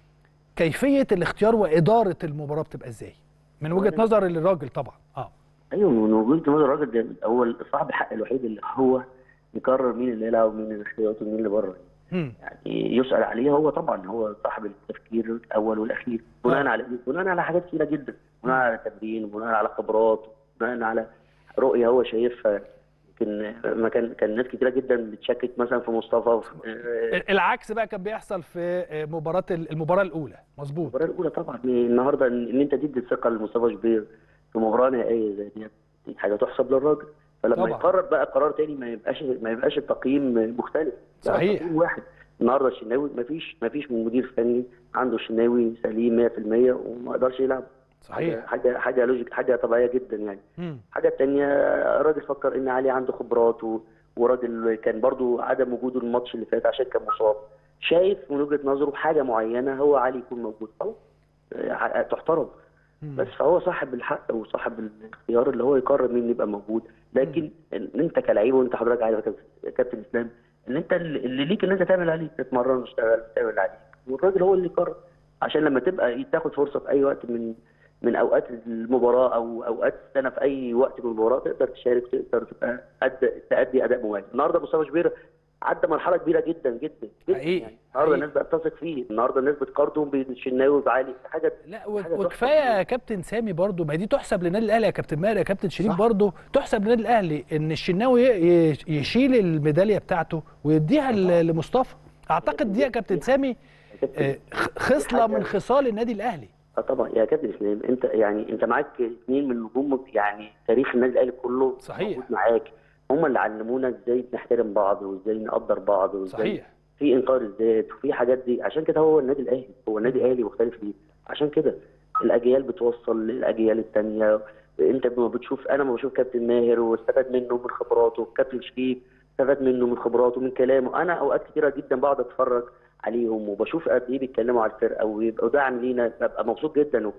كيفيه الاختيار واداره المباراه بتبقى ازاي من وجهه نظر الراجل طبعا اه ايوه من وجهه نظر الراجل ده هو صاحب الحق الوحيد اللي هو يقرر مين اللي يلعب ومين اللي احتياطي ومين اللي بره مم. يعني يسال عليه هو طبعا هو صاحب التفكير الاول والاخير بناء آه. على إيه؟ بناء على حاجات كتيره جدا بناء على تمرين بناء على خبرات بناء على رؤيه هو شايفها يمكن ما كان كان ناس كتيره جدا بتشكك مثلا في مصطفى في العكس بقى كان بيحصل في مباراه المباراه الاولى مظبوط المباراه الاولى طبعا النهارده ان إن انت تدي الثقه لمصطفى شوبير في مباراه نهائيه زي دي دي حاجه تحسب للراجل فلما طبعا. يقرر بقى قرار تاني ما يبقاش ما يبقاش التقييم مختلف لا، صحيح. التقييم واحد النهارده الشناوي ما فيش ما فيش من مدير فني عنده الشناوي سليم 100% وما يقدرش يلعب صحيح حاجه حاجه لوجيك حاجه طبيعيه جدا يعني مم. الحاجه الثانيه الراجل فكر ان علي عنده خبرات و... وراجل كان برضو عدم وجوده الماتش اللي فات عشان كان مصاب شايف من وجهه نظره حاجه معينه هو علي يكون موجود خلاص آه، تحترم مم. بس فهو صاحب الحق وصاحب الاختيار اللي هو يقرر مين يبقى موجود لكن ان انت كلعيب وانت حضرتك عارف يا كابتن- يا كابتن اسلام ان انت اللي اللي ليك ان انت تعمل عليه تتمرن وتشتغل تعمل اللي عليك والراجل هو اللي يقرر عشان لما تبقى تاخد فرصه في اي وقت من من اوقات المباراه او اوقات السنه في اي وقت من المباراه تقدر تشارك تقدر تبقى أد... تأدي اداء مميز النهارده مصطفى شوبير عدى مرحله كبيره جدا جدا جدا حقيقي، يعني النهارده حقيقي. الناس بقت تثق فيه النهارده الناس بتقارنه بالشناوي وبعلي حاجه لا و- حاجة تحفة. وكفايه يا كابتن سامي برضو ما دي تحسب للنادي الاهلي يا كابتن ماهر يا كابتن شريف صح. برضو تحسب للنادي الاهلي ان الشناوي ي- ي- يشيل الميداليه بتاعته ويديها ل- لمصطفى اعتقد دي يا كابتن سامي يا كابتن، آه، خ- خصله حاجة- من خصال النادي الاهلي اه طبعا يا كابتن اسلام انت يعني انت معاك اثنين من نجوم يعني تاريخ النادي الاهلي كله صحيح. موجود معاك هم اللي علمونا ازاي نحترم بعض وازاي نقدر بعض وازاي صحيح في انكار الذات وفي حاجات دي عشان كده هو النادي الاهلي هو النادي الاهلي مختلف ليه عشان كده الاجيال بتوصل للاجيال الثانيه انت لما بتشوف انا ما بشوف كابتن ماهر واستفاد منه من خبراته كابتن شريف استفاد منه من خبراته من كلامه انا اوقات كتيره جدا بقعد اتفرج عليهم وبشوف قد ايه بيتكلموا على الفرقه ويبقوا داعم لينا ببقى مبسوط جدا وببقى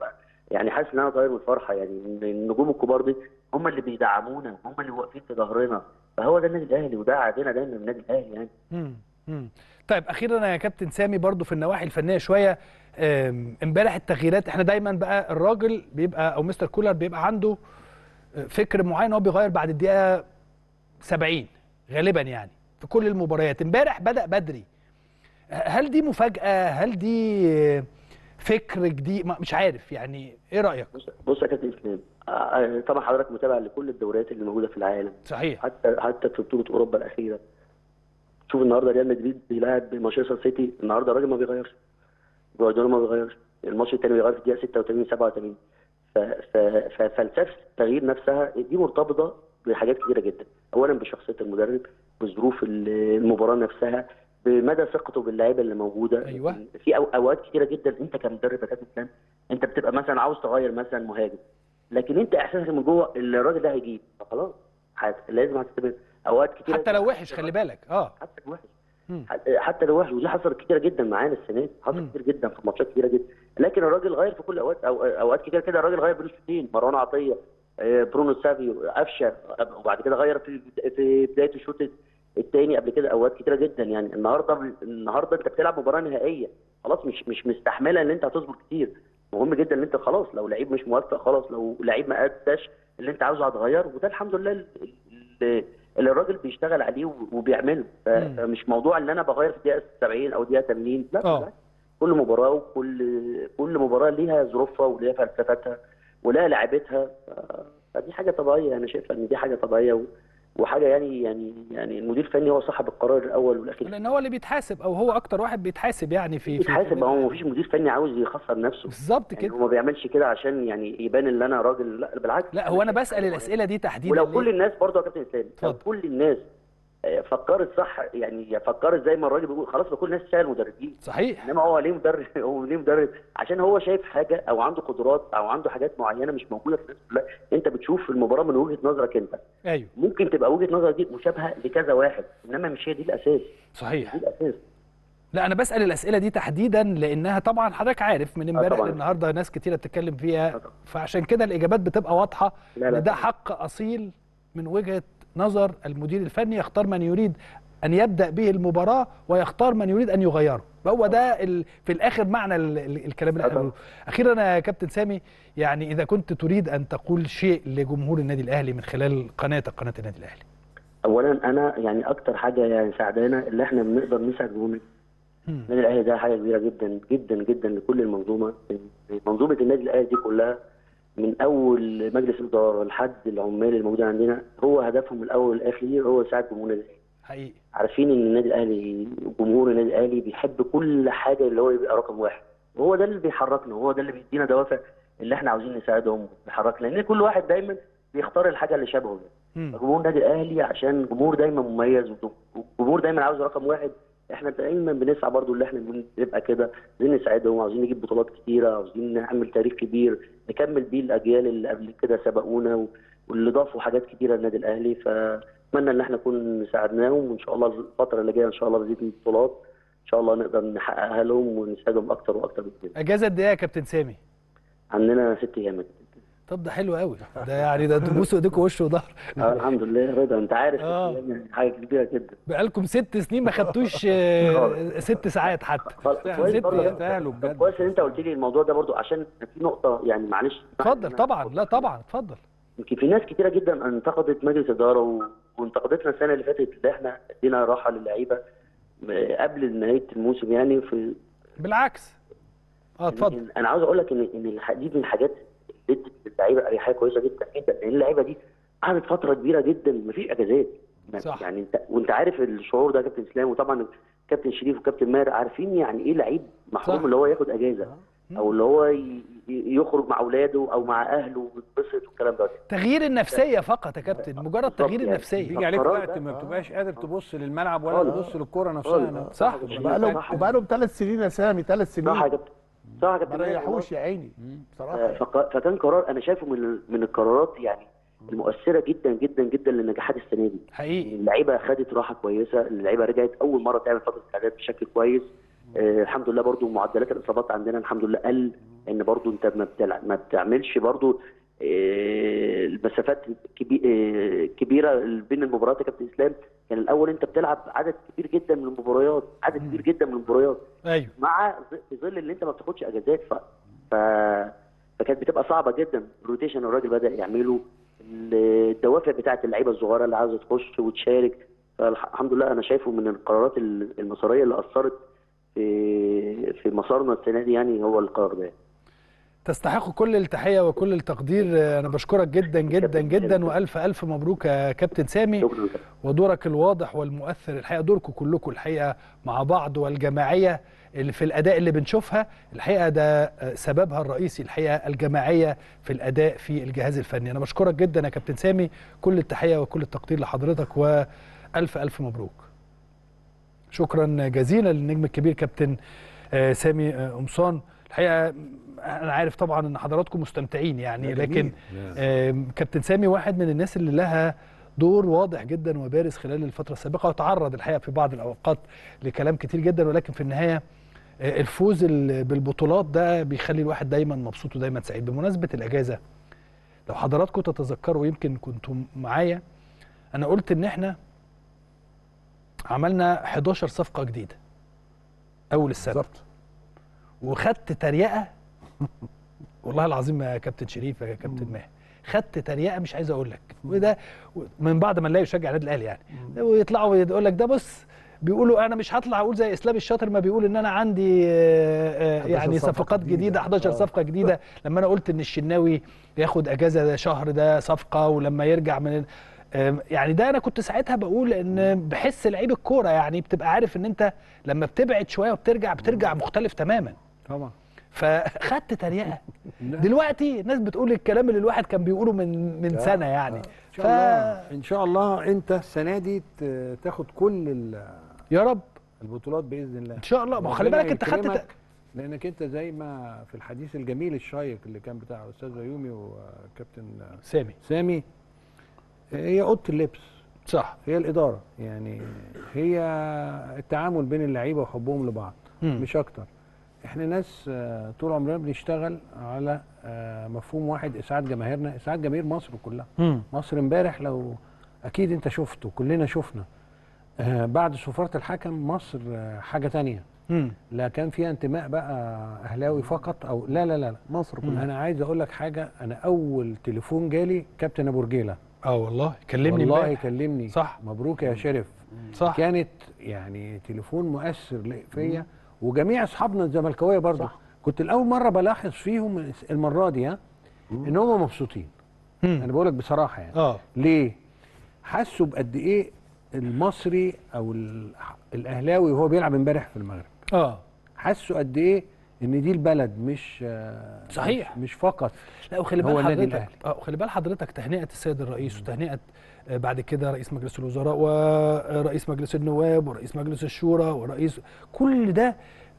يعني حاسس ان انا طاير من الفرحه يعني إن النجوم الكبار دي هم اللي بيدعمونا هم اللي واقفين في ظهرنا فهو ده النادي الاهلي وده عادنا دايما من النادي الاهلي يعني مم. مم. طيب اخيرا يا كابتن سامي برضو في النواحي الفنيه شويه آم، امبارح التغييرات احنا دايما بقى الراجل بيبقى او مستر كولر بيبقى عنده فكر معين هو بيغير بعد الدقيقه 70 غالبا يعني في كل المباريات امبارح بدا بدري هل دي مفاجاه هل دي فكر جديد ما- مش عارف يعني ايه رايك بص بص يا كابتن اسلام آه، طبعا حضرتك متابع لكل الدوريات اللي موجوده في العالم صحيح حتى حتى في بطوله اوروبا الاخيره شوف النهارده ريال مدريد بيلاعب مانشستر سيتي النهارده الراجل ما بيغيرش جوارديولا ما بيغيرش الماتش الثاني بيغير في الدقيقه 86 87 ف- ف- ففلسفه التغيير نفسها دي مرتبطه بحاجات كتيره جدا اولا بشخصيه المدرب بظروف المباراه نفسها بمدى ثقته باللعيبه اللي موجوده أيوة. في أو- اوقات كتيره جدا انت كمدرب يا كابتن اسلام انت بتبقى مثلا عاوز تغير مثلا مهاجم لكن انت احساسك من جوه اللي الراجل ده هيجيب فخلاص هت- لازم هتستمر اوقات كتيره حتى لو وحش خلي بالك اه حتى لو وحش مم. ح- حتى لو وحش ودي حصلت كتير جدا معانا السنه دي مم. حصلت كتير جدا في ماتشات كتيره جدا لكن الراجل غير في كل الاوقات أو اوقات كتير كده الراجل غير بين الشوطين مروان عطيه آه، برونو سافيو قفشه وبعد كده غير في في بدايه الشوط الثاني قبل كده اوقات كتيره جدا يعني النهارده النهارده انت بتلعب مباراه نهائيه خلاص مش مش مستحمله ان انت هتصبر كتير مهم جدا ان انت خلاص لو لعيب مش موفق خلاص لو لعيب ما اداش اللي انت عاوزه هتغيره وده الحمد لله ال- ال- اللي الراجل بيشتغل عليه وبيعمله ف- مم. فمش موضوع ان انا بغير في الدقيقه 70 او الدقيقه 80 لا آه. بالعكس. كل مباراه وكل كل مباراه ليها ظروفها وليها فلسفتها ولها لعبتها ف- فدي حاجه طبيعيه انا شايفها ان دي حاجه طبيعيه و- وحاجه يعني يعني يعني المدير الفني هو صاحب القرار الاول والاخير لان هو اللي بيتحاسب او هو اكتر واحد بيتحاسب يعني في في- بيتحاسب في هو مفيش مدير فني عاوز يخسر نفسه بالظبط يعني كده هو ما بيعملش كده عشان يعني يبان ان انا راجل لا بالعكس لا هو انا بسال الاسئله دي تحديدا ولو ليه؟ كل الناس برضه يا كابتن اسلام لو اتفضل. كل الناس آه، فكرت صح يعني فكرت زي ما الراجل بيقول خلاص بقى كل الناس تشتغل مدربين صحيح انما هو ليه مدرب هو ليه مدرب عشان هو شايف حاجه او عنده قدرات او عنده حاجات معينه مش موجوده في الناس كلها انت بتشوف المباراه من وجهه نظرك انت ايوه ممكن تبقى وجهه نظرك دي مشابهه لكذا واحد انما مش هي دي الاساس صحيح دي الاساس لا انا بسال الاسئله دي تحديدا لانها طبعا حضرتك عارف من امبارح طبعاً. للنهارده ناس كتيره بتتكلم فيها طبعاً. فعشان كده الاجابات بتبقى واضحه لا، لا ان ده طبعاً. حق اصيل من وجهه نظر المدير الفني يختار من يريد ان يبدا به المباراه ويختار من يريد ان يغيره هو ده ال... في الاخر معنى ال... ال- الكلام اللي احنا طبعاً. بنقوله اخيرا يا كابتن سامي يعني اذا كنت تريد ان تقول شيء لجمهور النادي الاهلي من خلال قناتك قناه النادي الاهلي اولا انا يعني اكتر حاجه يعني ساعدانا اللي احنا بنقدر نساعد جمهور مم. النادي الاهلي ده حاجه كبيره جدا جدا جدا لكل المنظومه منظومه النادي الاهلي دي كلها من اول مجلس الاداره لحد العمال الموجودين عندنا هو هدفهم الاول والاخير هو يساعد جمهور النادي الاهلي حقيقي عارفين ان النادي الاهلي جمهور النادي الاهلي بيحب كل حاجه اللي هو يبقى رقم واحد وهو ده اللي بيحركنا وهو ده اللي بيدينا دوافع اللي احنا عاوزين نساعدهم بيحركنا لان كل واحد دايما بيختار الحاجه اللي شبهه مم. جمهور النادي الاهلي عشان جمهور دايما مميز وجمهور دايما عاوز رقم واحد احنا دايما بنسعى برضو اللي احنا نبقى كده عايزين نساعدهم عاوزين نجيب بطولات كتيره عاوزين نعمل تاريخ كبير نكمل بيه الاجيال اللي قبل كده سبقونا و- واللي ضافوا حاجات كتيره للنادي الاهلي فاتمنى ان احنا نكون ساعدناهم وان شاء الله الفتره اللي جايه ان شاء الله نزيد من البطولات ان شاء الله نقدر نحققها لهم ونساعدهم اكتر واكتر بكتير اجازه قد ايه يا كابتن سامي عندنا ست ايام طب ده حلو قوي ده يعني ده تبوسوا ايديكم وش وظهر آه الحمد لله رضا انت عارف ست آه. أيام يعني حاجه كبيره جدا بقالكم ست سنين ما خدتوش آه، ست ساعات حتى خلاص، كويس ست برضه. أيام. يستاهلوا طب بجد كويس ان انت قلت لي الموضوع ده برضو عشان في نقطه يعني معلش اتفضل طبعا لا طبعا اتفضل يمكن في ناس كتيره جدا انتقدت مجلس اداره و... وانتقدتنا السنه اللي فاتت اللي احنا ادينا راحه للعيبه م- قبل نهايه الموسم يعني في بالعكس اه اتفضل انا عاوز اقول لك ان ان الح- دي من الحاجات اللي ادت للعيبه اريحيه كويسه جدا جدا لان اللعيبه دي قعدت فتره كبيره جدا مفيش اجازات ما- صح. يعني انت وانت عارف الشعور ده يا كابتن اسلام وطبعا كابتن شريف وكابتن ماهر عارفين يعني ايه لعيب محروم صح. اللي هو ياخد اجازه او اللي هو ي- ي- يخرج مع اولاده او مع اهله ويتبسط والكلام ده تغيير النفسيه فقط يا كابتن مجرد بالظبط تغيير يعني. النفسيه بيجي عليك القرار وقت ده- ما بتبقاش قادر تبص للملعب ولا خالص. تبص للكوره نفسها خالص. أنا- صح وبقى لهم وبقى لهم ثلاث سنين يا سامي ثلاث صح يا سنين كابتن صح يا ما كابتن ماهر. ريحوش يا عيني بصراحه فق- فكان قرار انا شايفه من من القرارات يعني المؤثره جدا جدا جدا لنجاحات السنه دي حقيقي اللعيبه خدت راحه كويسه اللعيبه رجعت اول مره تعمل فتره استعداد بشكل كويس آه الحمد لله برضو معدلات الاصابات عندنا الحمد لله قل ان برضو انت ما بتلع... ما بتعملش برضو آه المسافات كبي... آه كبيره بين المباريات يا كابتن اسلام كان الاول انت بتلعب عدد كبير جدا من المباريات عدد كبير جدا من المباريات ايوه مع ظ- في ظل ان انت ما بتاخدش اجازات ف... ف... فكانت بتبقى صعبه جدا الروتيشن الراجل بدا يعمله الدوافع بتاعت اللعيبه الصغيره اللي عاوزه تخش وتشارك فالحمد لله انا شايفه من القرارات المساريه اللي اثرت في في مسارنا السنه دي يعني هو القرار ده تستحق كل التحيه وكل التقدير انا بشكرك جدا جدا جدا والف الف مبروك يا كابتن سامي شكرا ودورك الواضح والمؤثر الحقيقه دوركم كلكم الحقيقه مع بعض والجماعيه اللي في الاداء اللي بنشوفها الحقيقه ده سببها الرئيسي الحقيقه الجماعيه في الاداء في الجهاز الفني انا بشكرك جدا يا كابتن سامي كل التحيه وكل التقدير لحضرتك والف الف مبروك شكرا جزيلا للنجم الكبير كابتن آه، سامي آه، قمصان الحقيقه انا عارف طبعا ان حضراتكم مستمتعين يعني لا، لكن جميل. لا. آم، كابتن سامي واحد من الناس اللي لها دور واضح جدا وبارز خلال الفترة السابقة وتعرض الحقيقة في بعض الأوقات لكلام كتير جدا ولكن في النهاية آه، الفوز ال- بالبطولات ده بيخلي الواحد دايما مبسوط ودايما سعيد بمناسبة الأجازة لو حضراتكم تتذكروا يمكن كنتم معايا أنا قلت إن إحنا عملنا 11 صفقة جديدة أول السنة بالظبط وخدت تريقه والله العظيم يا كابتن شريف يا كابتن ماهر خدت تريقه مش عايز اقول لك وده من بعد ما نلاقي يشجع النادي الاهلي يعني ويطلعوا يقول لك ده بص بيقولوا انا مش هطلع اقول زي اسلام الشاطر ما بيقول ان انا عندي آه، آه، 11 يعني صفقة صفقات جديدة. جديده 11 آه. صفقه جديده لما انا قلت ان الشناوي ياخد اجازه شهر ده صفقه ولما يرجع من ال- آم، يعني ده انا كنت ساعتها بقول ان بحس لعيب الكوره يعني بتبقى عارف ان انت لما بتبعد شويه وبترجع بترجع مختلف تماما طبعا فخدت تريقه لا. دلوقتي الناس بتقول الكلام اللي الواحد كان بيقوله من من آه، سنه يعني آه. ان ف شاء الله ان شاء الله انت السنه دي ت- تاخد كل ال- يا رب البطولات باذن الله ان شاء الله ما هو خلي ربنا بالك انت خدت يكرمك، ت- لانك انت زي ما في الحديث الجميل الشيق اللي كان بتاع استاذ يومي وكابتن سامي سامي هي اوضه اللبس صح هي الاداره يعني هي التعامل بين اللعيبه وحبهم لبعض مم. مش اكتر احنا ناس آه، طول عمرنا بنشتغل على آه، مفهوم واحد اسعاد جماهيرنا اسعاد جماهير مصر كلها مم. مصر امبارح لو اكيد انت شفته كلنا شفنا آه، بعد صفاره الحكم مصر آه، حاجه تانية مم. لا كان فيها انتماء بقى اهلاوي فقط او لا لا لا, لا. مصر كلها انا عايز اقول لك حاجه انا اول تليفون جالي كابتن ابو رجيله اه والله كلمني والله امبارح. كلمني صح. مبروك يا شرف صح كانت يعني تليفون مؤثر ل- فيا وجميع اصحابنا الزملكاويه برضه صح. كنت الاول مره بلاحظ فيهم المره دي ها ان هم مبسوطين انا مم. بقول لك بصراحه يعني اه ليه حسوا بقد ايه المصري او ال- الاهلاوي وهو بيلعب امبارح في المغرب اه حسوا قد ايه ان دي البلد مش آه، صحيح. مش, مش فقط لا وخلي هو بال النادي حضرتك الأهلي. اه وخلي بال حضرتك تهنئه السيد الرئيس وتهنئه آه، بعد كده رئيس مجلس الوزراء ورئيس مجلس النواب ورئيس مجلس الشورى ورئيس كل ده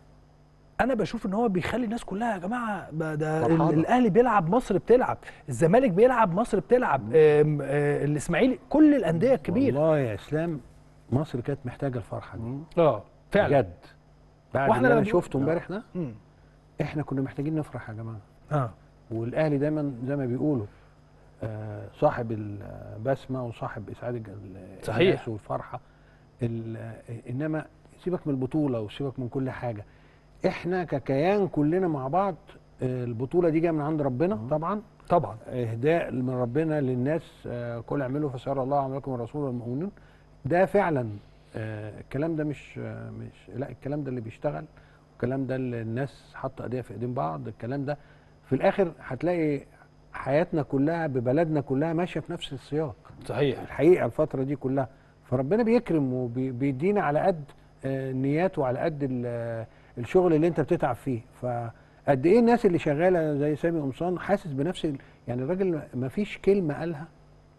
انا بشوف ان هو بيخلي الناس كلها يا جماعه ب- ده فرحانة. ال- الاهلي بيلعب مصر بتلعب الزمالك بيلعب مصر بتلعب آم، آه، الاسماعيلي كل الانديه الكبيره والله يا اسلام مصر كانت محتاجه الفرحه دي اه فعلا بجد بعد واحنا اللي لما انا بنقول- شفته امبارح ده مم. احنا كنا محتاجين نفرح يا جماعه اه والاهلي دايما زي ما بيقولوا آه، صاحب البسمه وصاحب اسعاد الج- ال- صحيح. الناس والفرحه ال- آه، انما سيبك من البطوله وسيبك من كل حاجه احنا ككيان كلنا مع بعض آه، البطوله دي جايه من عند ربنا طبعا طبعا اهداء من ربنا للناس آه، كل اعملوا فسيرى الله عملكم الرسول والمؤمنون ده فعلا آه، الكلام ده مش آه، مش لا الكلام ده اللي بيشتغل الكلام ده اللي الناس حاطه ايديها في ايدين بعض الكلام ده في الاخر هتلاقي حياتنا كلها ببلدنا كلها ماشيه في نفس السياق صحيح الحقيقه الفتره دي كلها فربنا بيكرم وبيدينا على قد آه، النيات وعلى قد ال- آه، الشغل اللي انت بتتعب فيه فقد ايه الناس اللي شغاله زي سامي قمصان حاسس بنفس ال- يعني الراجل ما فيش كلمه قالها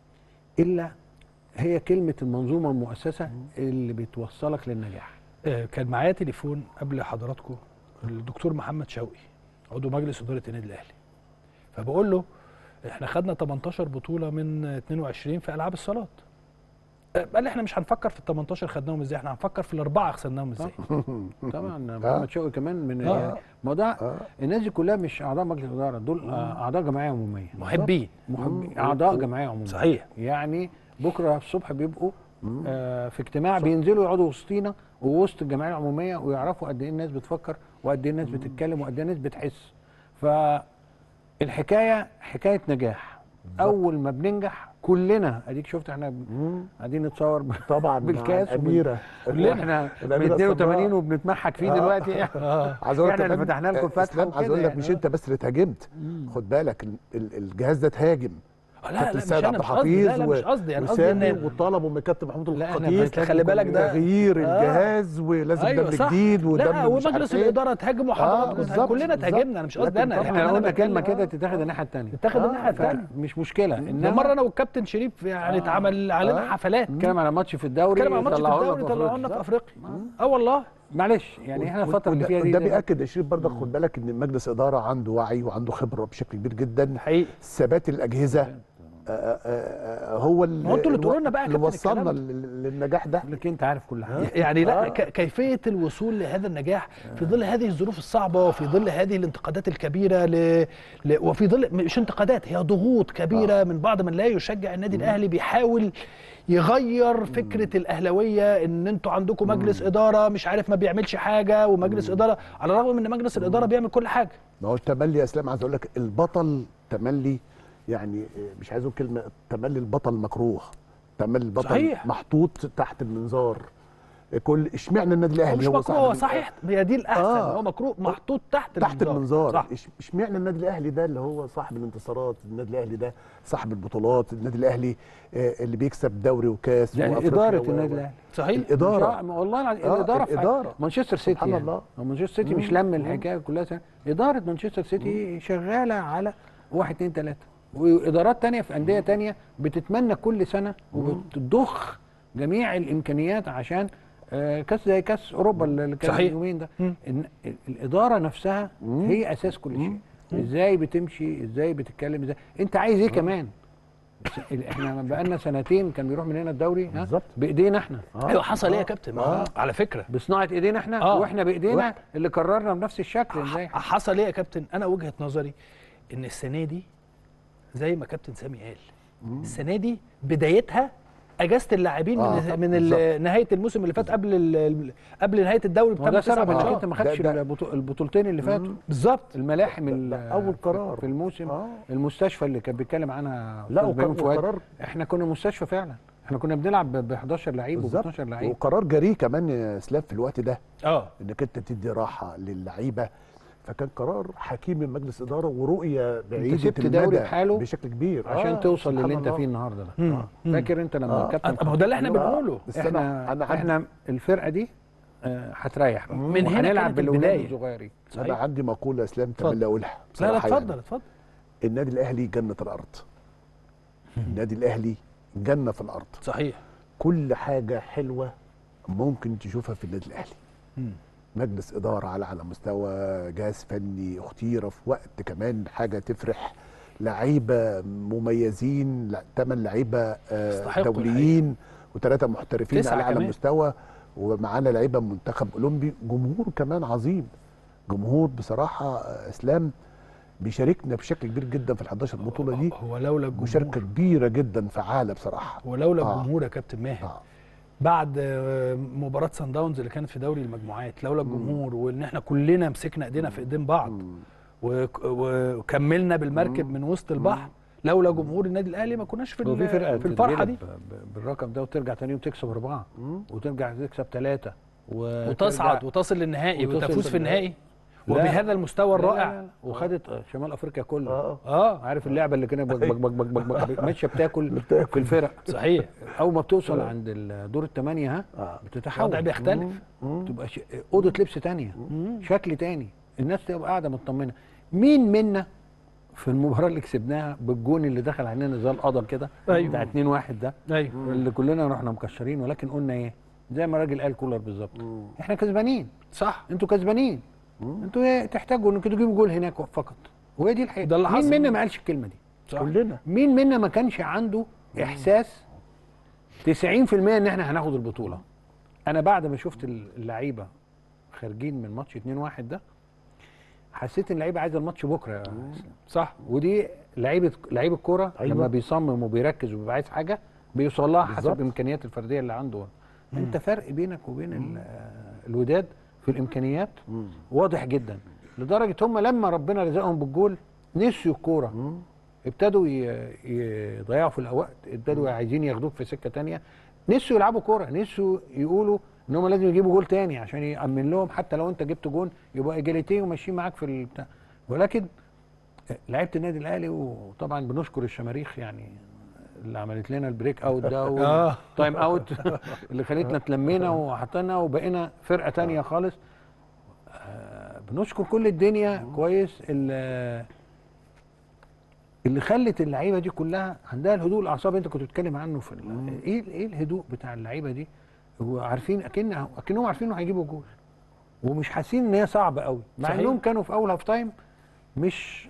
الا هي كلمه المنظومه المؤسسه اللي بتوصلك للنجاح آه، كان معايا تليفون قبل حضراتكم الدكتور محمد شوقي عضو مجلس اداره النادي الاهلي فبقول له احنا خدنا 18 بطوله من 22 في العاب الصالات آه، قال لي احنا مش هنفكر في ال 18 خدناهم ازاي احنا هنفكر في الاربعه خسرناهم ازاي طبعا محمد شوقي كمان من آه. ما ده الناس دي كلها مش اعضاء مجلس اداره دول آه، اعضاء جمعيه عموميه محبين محبين اعضاء جمعيه عموميه صحيح. يعني بكره الصبح بيبقوا آه في اجتماع بينزلوا يقعدوا وسطينا ووسط الجمعيه العموميه ويعرفوا قد ايه الناس بتفكر وقد ايه الناس بتتكلم وقد ايه الناس بتحس فالحكايه حكايه نجاح اول ما بننجح كلنا اديك شفت احنا قاعدين نتصور ب- طبعا مع بالكاس وبال- الاميره واحنا من الأميرة 82 الصباح. وبنتمحك فيه آه. دلوقتي عايز اقول لك احنا اللي كمان، فتحنا لكم آه، فتحه اسلام عايز وكده اقول لك يعني. مش انت بس اللي اتهاجمت خد بالك ال- ال- الجهاز ده اتهاجم آه، لا لا كابتن مش سيد انا عبد مش قصدي لا لا الحفيظ مش قصدي انا قصدي وسامي ان وطلبوا من كابتن محمود لا، أنا الخطيب بتكلم خلي بالك ده تغيير آه. الجهاز ولازم ايوه دم صح جديد ودم لا مش ومجلس عارف إيه. الاداره تهاجم وحضراتكم بالظبط، كلنا بالظبط. تهاجمنا انا مش قصدي لكن انا طبعاً احنا لو أنا قلنا بتكلم- كلمه كده تتاخد الناحيه الثانيه تتاخد الناحيه الثانيه مش مشكله ده انما مره انا والكابتن شريف يعني اتعمل علينا حفلات نتكلم على ماتش في الدوري نتكلم عن ماتش في طلعوه لنا الدوري طلعوا لنا في أفريقيا. افريقيا اه والله معلش يعني احنا الفتره اللي فيها دي ده زي- بياكد يا شريف برضك خد بالك ان مجلس اداره عنده وعي وعنده خبره بشكل كبير جدا حقيقي ثبات الاجهزه آه، آه، آه، هو اللي ما هو انتوا اللي تقولوا لنا بقى يا اللي كابتن الكلام وصلنا ده. لل- للنجاح ده لك انت عارف كل حاجه يعني لا ك- كيفيه الوصول لهذا النجاح في ظل هذه الظروف الصعبه وفي ظل هذه الانتقادات الكبيره ل... ل... وفي ظل مش انتقادات هي ضغوط كبيره من بعض من لا يشجع النادي الاهلي بيحاول يغير فكره الاهلاويه ان انتوا عندكم مجلس اداره مش عارف ما بيعملش حاجه ومجلس اداره على الرغم من ان مجلس الاداره بيعمل كل حاجه ما هو التملي يا اسلام عايز اقول لك البطل تملي يعني آه، مش عايز اقول كلمه تملي البطل مكروه تملي البطل صحيح. محطوط تحت المنظار كل اشمعنى النادي هو الاهلي مش هو مكروه هو صاحب- صحيح هي دي الاحسن آه. هو مكروه محطوط تحت تحت المنظار صح إش- اشمعنى النادي الاهلي ده اللي هو صاحب الانتصارات النادي الاهلي ده صاحب البطولات النادي الاهلي آه، اللي بيكسب دوري وكاس يعني وأفريقيا اداره و- النادي و- الاهلي صحيح الاداره مش- والله العظيم آه، الاداره في الإدارة. مانشستر سيتي سبحان يعني. الله. هو مانشستر سيتي مش لم الحكايه كلها سنة. اداره مانشستر سيتي شغاله على واحد اتنين تلاته وادارات تانية في انديه تانية بتتمنى كل سنه وبتضخ جميع الامكانيات عشان آه، كاس زي كاس اوروبا اللي كان صحيح. اليومين ده مم. إن ال- الاداره نفسها هي اساس كل شيء ازاي بتمشي ازاي بتتكلم ازاي انت عايز ايه كمان احنا بقالنا سنتين كان بيروح مننا الدوري ها بالظبط. بايدينا احنا ايوه حصل ايه يا كابتن ما هو على فكره بصناعه ايدينا احنا آه. واحنا بايدينا واحد. اللي قررنا بنفس الشكل ازاي ح- حصل ايه يا كابتن انا وجهه نظري ان السنه دي زي ما كابتن سامي قال السنه دي بدايتها اجازه اللاعبين آه، من من بالظبط. ال- نهايه الموسم اللي فات قبل ال- قبل نهايه الدوري ما هو ده بثمان تسع سبب انك ماتشات انت ما خدتش ده- ده- البطو- البطولتين اللي فاتوا بالظبط الملاحم ال- أول قرار. في الموسم آه. المستشفى اللي كان بيتكلم عنها لا، أستاذ وق- بيومي فؤاد. وقرار- احنا كنا مستشفى فعلا احنا كنا بنلعب ب 11 لعيب و 12 لعيب وقرار جريء كمان يا اسلام في الوقت ده اه انك انت تدي راحه للعيبه فكان قرار حكيم من مجلس اداره ورؤيه بعيده سبت المدى دوري بحاله بشكل كبير عشان آه، توصل سبحان للي انت الله. فيه النهارده ده مم. آه. فاكر انت لما آه. الكابتن ما هو ده اللي احنا خطيب قال بنقوله بس احنا أنا عندي- احنا الفرقه دي آه، هتريح بقى من هنا وهنلعب كانت بالولاد البداية. الصغيرين انا عندي مقوله يا اسلام اتفضل. تملي اقولها لا لا بصراحة اتفضل يعني. اتفضل النادي الاهلي جنه الارض النادي الاهلي جنه في الارض صحيح كل حاجه حلوه ممكن تشوفها في النادي الاهلي مم. مجلس اداره على على مستوى جهاز فني اختيره في وقت كمان حاجه تفرح لعيبه مميزين ثمان لعيبه آه، يستحقوا دوليين وثلاثه محترفين تسعة على اعلى كمان. مستوى ومعانا لعيبه من منتخب اولمبي جمهور كمان عظيم جمهور بصراحه آه، اسلام بيشاركنا بشكل كبير جدا في ال 11 بطوله دي هو لولا مشاركه الجمهور كبيره جدا فعاله بصراحه ولولا آه. الجمهور يا كابتن ماهر آه. بعد آه، مباراه سان داونز اللي كانت في دوري المجموعات لولا الجمهور وان احنا كلنا مسكنا ايدينا في ايدين بعض وك- وكملنا بالمركب من وسط البحر لولا جمهور النادي الاهلي ما كناش في هو في ال- فرقه في الفرحه دي تتغلب ب- ب- بالرقم ده وترجع تاني يوم تكسب اربعه وترجع تكسب ثلاثه وتصعد وتصل للنهائي وتصل وتفوز في النهائي لا. وبهذا المستوى الرائع وخدت شمال افريقيا كله آه. اه عارف اللعبه اللي كانت بك بك بك بك بك بك ماشيه بتاكل في الفرق صحيح اول ما بتوصل عند ال- دور الثمانيه ها آه. بتتحول الوضع بيختلف تبقى ش... اوضه لبس تانية شكل تاني الناس تبقى قاعده مطمنه مين منا في المباراه اللي كسبناها بالجون اللي دخل علينا زي القدم كده أيوة. بتاع 2 1 ده ايوه اللي كلنا رحنا مكشرين ولكن قلنا ايه زي ما الراجل قال كولر بالظبط احنا كسبانين صح انتوا كسبانين انتوا ايه تحتاجوا انكم تجيبوا جول هناك فقط وهي دي الحقيقه ده اللي مين حصل. منا ما قالش الكلمه دي صح كلنا مين منا ما كانش عنده احساس 90% ان احنا هناخد البطوله انا بعد ما شفت اللعيبه خارجين من ماتش 2-1 ده حسيت ان اللعيبه عايزه الماتش بكره يا اسلام. صح ودي لعيبه لعيب الكوره أيوة. لما بيصمم وبيركز وبيبقى عايز حاجه بيوصل لها حسب بالظبط. الامكانيات الفرديه اللي عنده انت فرق بينك وبين ال- الوداد في الامكانيات واضح جدا لدرجه هم لما ربنا رزقهم بالجول نسيوا الكوره ابتدوا ي- يضيعوا في الوقت ابتدوا عايزين ياخدوك في سكه تانية نسيوا يلعبوا كوره نسيوا يقولوا ان هم لازم يجيبوا جول تاني عشان يامن لهم حتى لو انت جبت جول يبقى اجاليتين وماشيين معاك في البتاع ولكن لعيبه النادي الاهلي وطبعا بنشكر الشماريخ يعني اللي عملت لنا البريك اوت ده آه. والتايم اوت اللي خلتنا اتلمينا وحطينا وبقينا فرقه تانية خالص آه، بنشكر كل الدنيا كويس اللي اللي خلت اللعيبه دي كلها عندها الهدوء الاعصاب انت كنت بتتكلم عنه في ال- ايه ايه الهدوء بتاع اللعيبه دي هو عارفين اكن اكنهم عارفين انه هيجيبوا جول ومش حاسين ان هي صعبه قوي مع صحيح. انهم كانوا في اول هاف تايم مش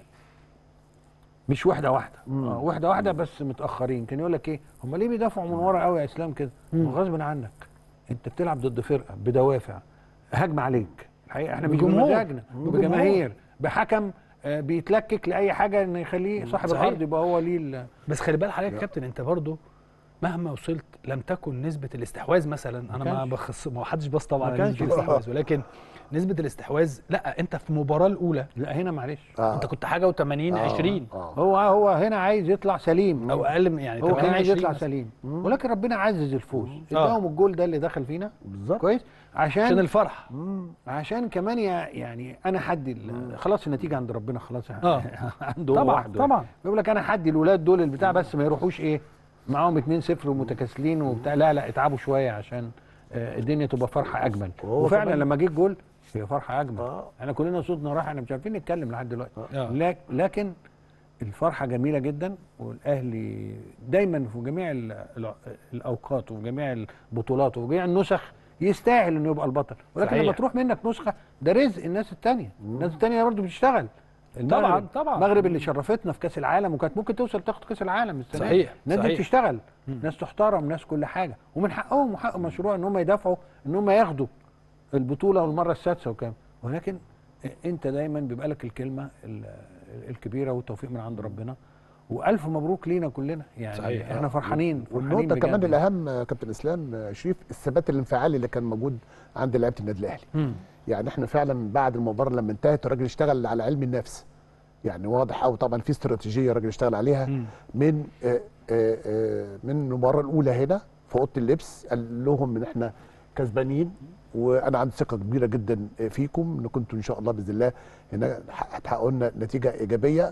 مش واحده واحده آه واحده واحده بس متاخرين كان يقول لك ايه هم ليه بيدافعوا من ورا قوي يا اسلام كده ما هو غصب عنك انت بتلعب ضد فرقه بدوافع هجم عليك الحقيقه احنا مش بجمهور. بمزاجنا بجمهور. بجماهير بحكم آه، بيتلكك لاي حاجه ان يخليه صاحب صحيح. الارض يبقى هو ليه ال- بس خلي بال حضرتك يا كابتن انت برضو مهما وصلت لم تكن نسبه الاستحواذ مثلا انا ما كانش. بخص ما حدش بص طبعا ما على كانش. نسبه الاستحواذ ولكن نسبه الاستحواذ لا انت في المباراه الاولى لا هنا معلش آه. انت كنت حاجه و80 آه، 20 آه. هو هو هنا عايز يطلع سليم او اقل من يعني هو 80 كان عايز 20 يطلع مثلاً. سليم ولكن ربنا عزز الفوز آه. اداهم الجول ده اللي دخل فينا بالظبط كويس عشان عشان الفرح عشان كمان يا- يعني انا حدي ال- خلاص النتيجه عند ربنا خلاص آه. عنده هو طبعاً، وحده طبعاً. يقول لك انا حدي الولاد دول البتاع بس ما يروحوش ايه معاهم 2-0 ومتكاسلين وبتاع لا لا اتعبوا شويه عشان آه، الدنيا تبقى فرحه اجمل وهو وفعلا كمان- لما جه الجول هي فرحه اجمل آه. احنا كلنا صوتنا راح احنا مش عارفين نتكلم لحد دلوقتي آه. لك- لكن الفرحه جميله جدا والاهلي دايما في جميع ال- ال- الاوقات وفي جميع البطولات وفي جميع النسخ يستاهل انه يبقى البطل ولكن صحيح. لما تروح منك نسخه ده رزق الناس التانية الناس التانية برضه بتشتغل طبعاً، المغرب- طبعاً. المغرب اللي شرفتنا في كاس العالم وكانت ممكن توصل تاخد كاس العالم السنه دي. صحيح، الناس دي صحيح. بتشتغل ناس تحترم ناس كل حاجه ومن حقهم وحق مشروع ان هم يدافعوا ان هم ياخدوا البطوله والمره السادسه وكام ولكن انت دايما بيبقى لك الكلمه ال- الكبيره والتوفيق من عند ربنا والف مبروك لينا كلنا يعني صحيح. احنا فرحانين فرحانين والنقطه بجد. كمان الاهم آه، كابتن اسلام آه، شريف الثبات الانفعالي اللي كان موجود عند لعيبه النادي الاهلي مم. يعني احنا فعلا بعد المباراه لما انتهت الراجل اشتغل على علم النفس يعني واضح قوي طبعا في استراتيجيه الراجل اشتغل عليها مم. من آه، آه، آه، من المباراه الاولى هنا في اوضه اللبس قال لهم ان احنا كسبانين وانا عندي ثقه كبيره جدا فيكم ان كنتوا ان شاء الله باذن الله هنا هتحققوا لنا نتيجه ايجابيه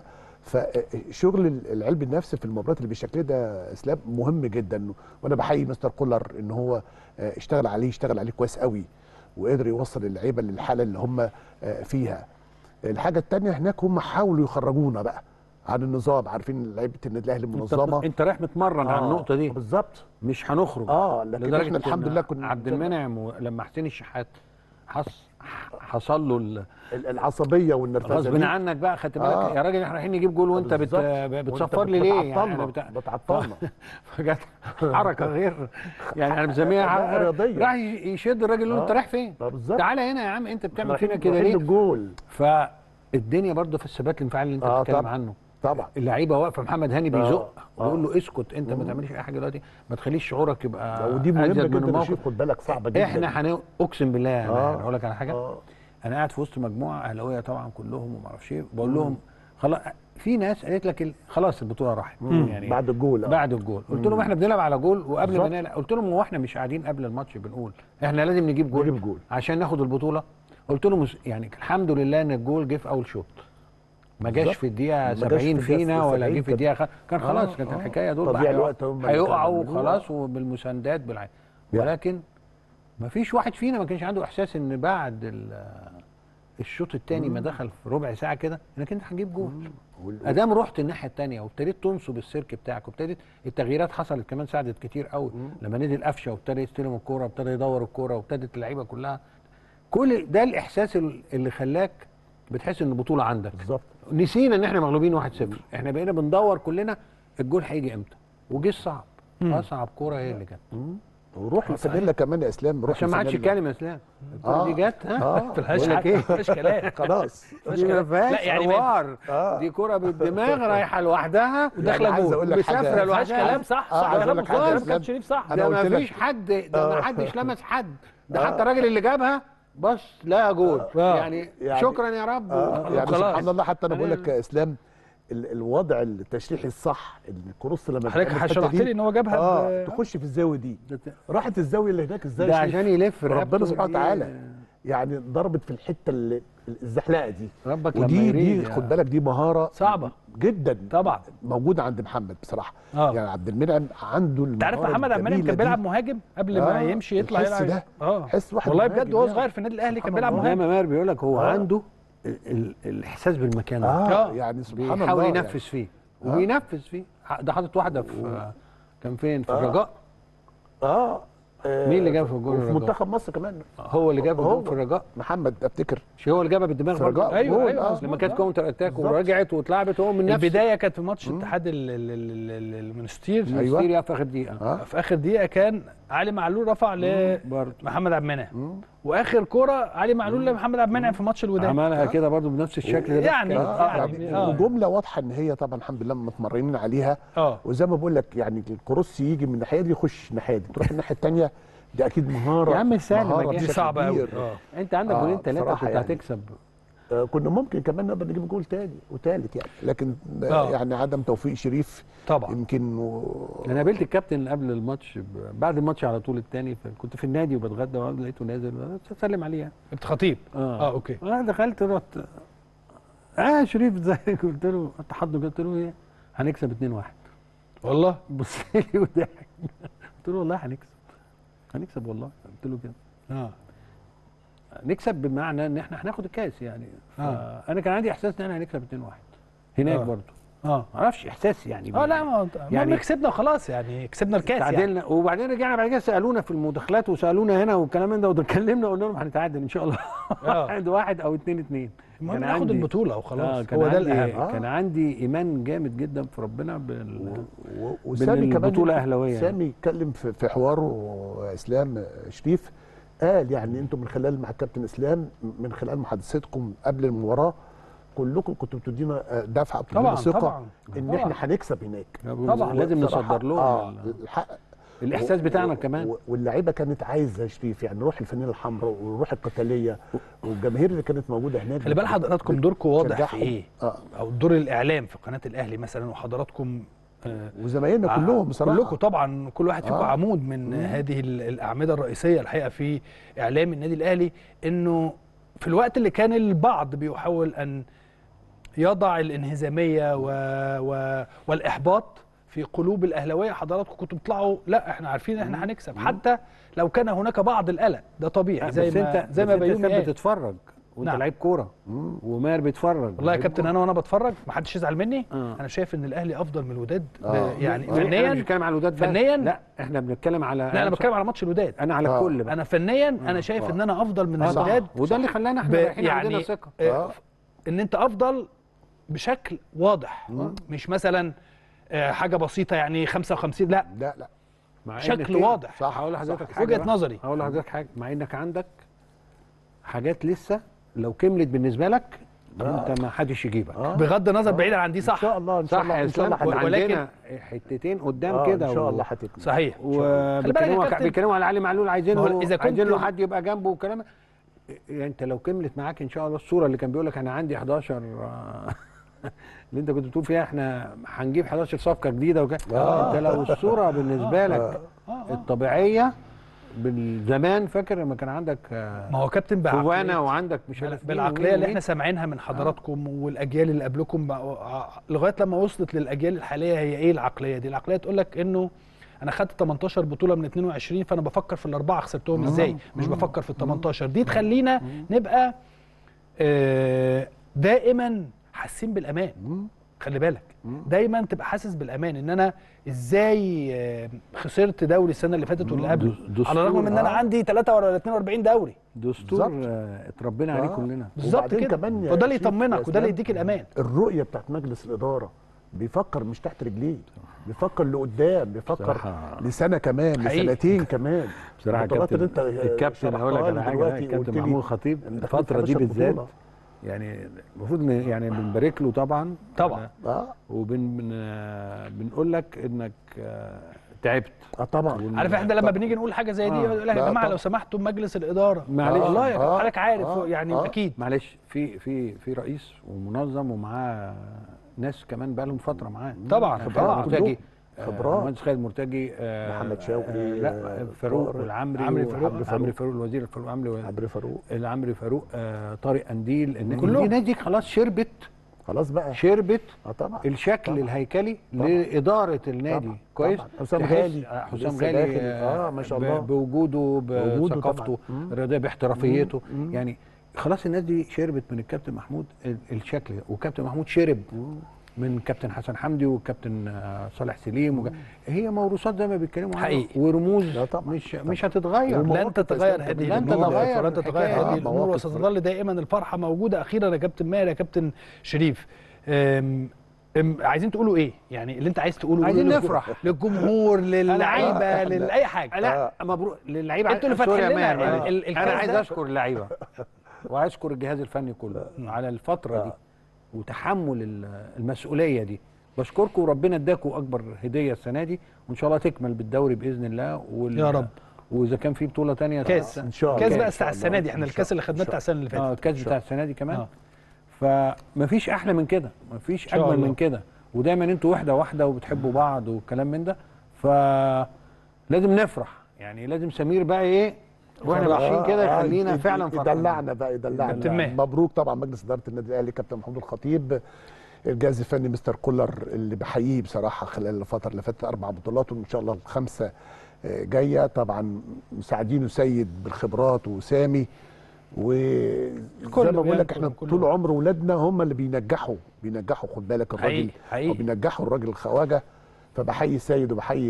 فشغل العلم النفس في المباريات اللي بالشكل ده اسلام مهم جدا وانا بحيي مستر كولر ان هو آه، اشتغل عليه اشتغل عليه كويس قوي وقدر يوصل اللعيبه للحاله اللي هم آه، فيها الحاجه الثانيه هناك هم حاولوا يخرجونا بقى عن النظام عارفين لعيبه النادي الاهلي انت, منظمه انت رايح متمرن على آه، النقطه دي بالظبط مش هنخرج اه لكن لدرجة احنا الحمد إن لله كنا عبد المنعم و- لما حسين الشحات حص حصل له ال- ال- العصبيه والنرفزه غصب دي. عنك بقى خدت بالك آه. يا راجل احنا رايحين نجيب جول وانت بت... بالظبط. بتصفر وأنت لي ليه؟ يعني بتعطلنا، أنا بتاع... بتعطلنا. فجت حركه غير يعني انا مسميها لا، ح- رياضية. راح يشد الراجل يقول له انت آه. رايح فين؟ آه، بالظبط. تعالى هنا يا عم انت بتعمل رايحين- فينا كده رايحين ليه؟ الجول فالدنيا برضه في الثبات الانفعالي اللي انت آه، بتتكلم طبعا. عنه طبعا اللعيبه واقفه محمد هاني بيزق آه. ويقول له اسكت انت ما تعملش اي حاجه دلوقتي ما تخليش شعورك يبقى ودي مهمه أزيد من جدا يا الموقف. شريف خد بالك صعبه جدا احنا هن... اقسم بالله انا آه. هقول لك على حاجه آه. انا قاعد في وسط مجموعه اهلاويه طبعا كلهم وما اعرفش ايه بقول لهم خلاص في ناس قالت لك ال- خلاص البطوله راحت يعني بعد الجول آه. بعد الجول قلت لهم احنا بنلعب على جول وقبل ما بالظبط. نلعب قلت لهم هو احنا مش قاعدين قبل الماتش بنقول احنا لازم نجيب جول نجيب جول. عشان ناخد البطوله قلت لهم مس- يعني الحمد لله ان الجول جه في اول شوط ما جاش بالظبط. في الدقيقه ما جاش في 70 الدقيقة فينا ولا 70 جه في الدقيقه خ... كان خلاص آه، كانت آه. الحكايه دول تضييع بقى الوقت هم اللي هيقعوا كانوا خلاص وبالمساندات بالعين ولكن ما فيش واحد فينا ما كانش عنده احساس ان بعد ال- الشوط الثاني ما دخل في ربع ساعه كده انك انت هتجيب جول وال- ادام رحت الناحيه الثانيه وابتديت تنصب السيرك بتاعك وابتديت التغييرات حصلت كمان ساعدت كتير قوي لما نزل قفشه وابتدى يستلم الكوره وابتدى يدور الكوره وابتدت اللعيبه كلها كل ده الاحساس ال- اللي خلاك بتحس ان البطوله عندك بالظبط نسينا ان احنا مغلوبين 1-0 احنا بقينا بندور كلنا الجول هيجي امتى وجه الصعب اصعب كوره هي اللي جت وروح الفانيلا كمان يا اسلام روح عشان ما عادش الفانيلا. يتكلم يا اسلام الكوره آه. دي جت ها اه مفيهاش بقول لك حاجة، ايه مفيهاش كلام خلاص دي ما فيهاش لا، يعني ما- حوار آه. دي كوره بالدماغ رايحه لوحدها يعني عايز أقول لك حاجة. مسافره مفيهاش لوحدها كلام صح آه، صح عايز كلام أقول لك حاجة يا كلام إسلام. كابتن شريف صح أنا ده ما قلت لك- فيش حد ده ما آه. حدش لمس حد ده حتى الراجل اللي جابها بص لا جول آه. يعني, يعني- شكرا يا رب آه يعني خلاص. سبحان الله حتى انا بقول لك هنعمل- يا اسلام ال- الوضع التشريحي الصح ان الكروس لما حضرتك بتعمل الحتة شرحت دي، لي ان هو جابها اه ب- تخش في الزاويه دي ده- راحت الزاويه اللي هناك ازاي ده يا شريف؟ عشان يلف ربنا رقبته سبحانه دي- وتعالى يعني ضربت في الحته اللي الزحلقه دي ربك لما ودي دي يريد خد بالك دي مهاره صعبة. جدا طبعا موجوده عند محمد بصراحه آه. يعني عبد المنعم عنده انت عارف المهارة محمد عبد المنعم الجميلة كان بيلعب دي. مهاجم قبل ما آه، يمشي يطلع الحس يلعب ده. اه حس واحد والله مهاجم بجد وهو يعني. صغير في النادي الاهلي كان سبحان بيلعب الله. زي مهاجم ما ماهر بيقول لك هو آه. عنده ال- ال- الاحساس بالمكان ده اه آه. يعني سبحان الله بيحاول يعني. ينفذ فيه وبينفذ فيه ده حاطط واحده في كان فين في آه. الرجاء اه آه، مين اللي جاب في الجول وفي الرجاء؟ منتخب مصر كمان هو اللي جاب هو. الجول في الرجاء محمد افتكر مش هو اللي جابها بالدماغ في برضه الرجاء أيوة، جول، أيوة، آه. مظبوط. لما كانت آه. كاونتر اتاك بالظبط. ورجعت واتلعبت هو من نفسه البدايه كانت في ماتش اتحاد ال- ال- ال- ال- المونستير أيوة. أيوة. في اخر دقيقه اه في اخر دقيقه كان علي معلول رفع برضه لمحمد عبد المنعم واخر كوره علي معلول لمحمد عبد المنعم في ماتش الوداد عملها كده برضه بنفس الشكل ده يعني- آه، آه، يعني يعني- آه. وجمله واضحه ان هي طبعا الحمد لله متمرنين عليها اه وزي ما بقول لك يعني الكروس يجي من الناحيه دي يخش الناحيه دي تروح الناحيه الثانيه دي اكيد مهاره يا عم سهل مهارة ما دي جاش. بشكل صعبه قوي كبير. اه انت عندك آه، جولين ثلاثه بصراحة كنت يعني. هتكسب آه، كنا ممكن كمان نقدر نجيب جول تاني وتالت يعني لكن آه. آه. يعني عدم توفيق شريف طبعا يمكن و... انا قابلت الكابتن قبل الماتش ب- بعد الماتش على طول الثاني كنت في النادي وبتغدى وقعد لقيته نازل اسلم عليه يعني. كنت خطيب اه اوكي انا دخلت رحت اه شريف ازيك قلت له التحضر قلت له ايه هنكسب 2-1 والله بص لي وضحك قلت له والله هنكسب هنكسب والله قلت له كده اه نكسب بمعنى ان احنا هناخد الكاس يعني آه. انا كان عندي احساس ان احنا هنكسب 2-1 هناك آه. برضه اه ما اعرفش احساس يعني اه لا ما يعني- يعني كسبنا وخلاص يعني كسبنا الكاس يعني تعادلنا وبعدين رجعنا بعد كده سالونا في المداخلات وسالونا هنا والكلام من ده واتكلمنا قلنا لهم هنتعادل ان شاء الله آه. واحد واحد او اتنين اتنين المهم كان ناخد عندي- البطوله وخلاص آه كان هو ده عندي الاهم آه. كان عندي ايمان جامد جدا في ربنا بال و... وسامي كمان البطولة أهلاوية يعني. سامي اتكلم في, في حواره اسلام شريف قال يعني انتم من خلال مع الكابتن اسلام من خلال محادثتكم قبل المباراه كلكم كنتوا بتدينا دفعه بتدينا طبعا ثقه طبعا ان طبعا. احنا هنكسب هناك طبعا. لازم بصراحة، نصدر لهم آه ال- الحق الاحساس و- بتاعنا و- كمان و- واللعيبه كانت عايزه يا شريف يعني روح الفانيله الحمراء والروح القتاليه والجماهير اللي كانت موجوده هناك خلي بال حضراتكم دوركم واضح في بتشجعهم. ايه اه او دور الاعلام في قناه الاهلي مثلا وحضراتكم آه وزمايلنا آه، كلهم بصراحه كلكم طبعا كل واحد فيكم آه. عمود من هذه ال- الاعمده الرئيسيه الحقيقه في اعلام النادي الاهلي انه في الوقت اللي كان البعض بيحاول ان يضع الانهزاميه و... و... والاحباط في قلوب الاهلاويه حضراتكم كنتوا بتطلعوا لا احنا عارفين ان احنا هنكسب حتى لو كان هناك بعض القلق ده طبيعي زي بس ما انت زي بس ما انت بيومي كنت قال بتتفرج وانت نعم. لعيب كوره وماهر بيتفرج والله يا كابتن انا وانا بتفرج ما حدش يزعل مني آه. انا شايف ان الاهلي افضل من الوداد ب- آه. يعني آه. احنا مش فنيا بنتكلم على الوداد بس. فنياً؟ لا احنا بنتكلم على لا انا بتكلم على ماتش الوداد انا على آه. الكل بقى انا فنيا انا شايف ان انا افضل من آه صح. الوداد وده اللي خلانا ب- احنا رايحين عندنا ثقه آه. آه. ان انت افضل بشكل واضح مش مثلا آه، حاجه بسيطه يعني 55 لا لا لا مع بشكل إنك إيه؟ واضح. صح هقول لحضرتك حاجه وجهة بقى. نظري. هقول لحضرتك حاجه مع انك عندك حاجات لسه لو كملت بالنسبه لك انت ما حدش يجيبك آه. بغض النظر بعيدا عن دي ان صح شاء الله ان شاء صح الله يا ان شاء الله اسلام ولكن- عندنا حتتين قدام آه، كده ان شاء و- الله هتكمل صحيح خلي بالك يا وبيتكلموا كابتن- بيتكلموا على علي معلول عايزينه ما هو إذا كنت- عايزين له حد يبقى جنبه والكلام ده. يعني انت لو كملت معاك ان شاء الله الصوره اللي كان بيقول لك انا عندي 11 آه، اللي انت كنت بتقول فيها احنا هنجيب 11 صفقه جديده وكده آه. انت لو الصوره بالنسبه لك الطبيعيه بالزمان فاكر لما كان عندك آه، ما هو كابتن فوانا بعقليه وعندك مش عارف مين بالعقليه ومين اللي احنا ومين. سامعينها من حضراتكم والاجيال اللي قبلكم بقى- لغايه لما وصلت للاجيال الحاليه هي ايه العقليه دي العقليه تقول لك انه انا خدت 18 بطوله من 22 فانا بفكر في الاربعه خسرتهم ازاي مش بفكر في ال 18 دي تخلينا نبقى آه، دائما حاسين بالامان خلي بالك دايما تبقى حاسس بالامان ان انا ازاي آه، خسرت دوري السنه اللي فاتت واللي قبله دستور. على الرغم من ان انا آه. عندي 3 ولا 42 دوري دستور بالظبط. آه، اتربينا عليه آه. كلنا بالظبط وبعدين كده كمان يا وده اللي شريف يا يطمنك وده اللي إسلام، يديك الامان الرؤيه بتاعت مجلس الاداره بيفكر مش تحت رجليه بيفكر لقدام بيفكر بصراحة- لسنه كمان حقيقي. لسنتين كمان بصراحه البطولات الكابتن اللي انت الكابتن اقول لك على حاجه دلوقتي الكابتن قلت لي محمود خطيب إن الفتره دي 11 بالذات بطولة. يعني المفروض ن- يعني بنبارك له طبعا طبعا اه وبن بن آه، بنقول لك انك آه، تعبت اه طبعا عارف احنا لما بنيجي نقول حاجه زي دي آه. يقول لك يا لا جماعه طبعا. لو سمحتوا مجلس الاداره معلش. والله يا آه. حضرتك عارف آه. يعني آه. اكيد معلش في في في رئيس ومنظم ومعاه ناس كمان بقى لهم فتره معاه طبعا، يعني طبعا. خالد مرتجي آه، خبرات. مهندس خالد مرتجي آه، محمد شوقي، آه، لا آه، فاروق طارق. والعمري عمري و- فاروق. عمرو فاروق فاروق الوزير فاروق عمري عبر فاروق العمري فاروق آه، طارق انديل الناس كلهم. دي الناس دي خلاص شربت خلاص بقى شربت اه طبعا الشكل طبعا. الهيكلي طبعا. لاداره النادي طبعا. كويس طبعا. حسام تحس- غالي. آه، حسام لسه غالي داخل. آه، ما شاء ب- الله. بوجوده بوجوده بثقافته طبعا. مم. الرياضيه باحترافيته مم. يعني خلاص الناس دي شربت من الكابتن محمود ال- الشكل ده وكابتن محمود شرب من كابتن حسن حمدي وكابتن آه، صالح سليم وك... هي موروثات زي ما بيتكلموا عنها حقيقي. ورموز لا طبعا. مش مش هتتغير والمواقف لن تتغير أساساً هذه لن الامور تتغير ولن تتغير الحكاية. هذه آه، الامور مواقف. وستظل دائما الفرحه موجوده اخيرا يا كابتن ماهر يا كابتن شريف أم أم عايزين تقولوا ايه يعني اللي انت عايز تقوله عايزين قوله نفرح. للجمهور للعيبه آه، إحنا- لاي حاجه لا مبروك للعيبه انتوا اللي سوري يا فاتحين لنا ماهر، ال- معلش. ال- الكاس انا عايز ده. اشكر اللعيبه واشكر الجهاز الفني كله على الفتره دي وتحمل ال- المسؤوليه دي بشكركم وربنا اداكم اكبر هديه السنه دي وان شاء الله تكمل بالدوري باذن الله وال... يا رب. واذا كان في بطوله تانية كاس إن شاء الله. كاس إن بقى شاء بتاع الله. السنه دي إن احنا شاء الكاس اللي خدناه الله. بتاع السنه اللي اه فاتت الكاس بتاع السنه دي كمان آه. فمفيش احلى من كده مفيش شاء اجمل الله. من كده ودايما انتوا وحده واحده وبتحبوا بعض والكلام من ده فلازم نفرح يعني لازم سمير بقى ايه واحنا فرح. ماشيين كده آه، يخلينا يد- فعلا فرحانين. يدلعنا بقى يدلعنا كابتن ماهر. مبروك طبعا مجلس اداره النادي الاهلي كابتن محمود الخطيب الجهاز الفني مستر كولر اللي بحييه بصراحه خلال الفتره اللي فاتت اربع بطولات وان شاء الله الخمسه آه، جايه طبعا مساعدينه سيد بالخبرات وسامي وزي الكل ما بقول لك بينكر احنا الكل. طول عمر ولادنا هم اللي بينجحوا بينجحوا خد بالك الراجل حقيقي، حقيقي. أو بينجحوا الراجل الخواجه فبحيي سيد وبحيي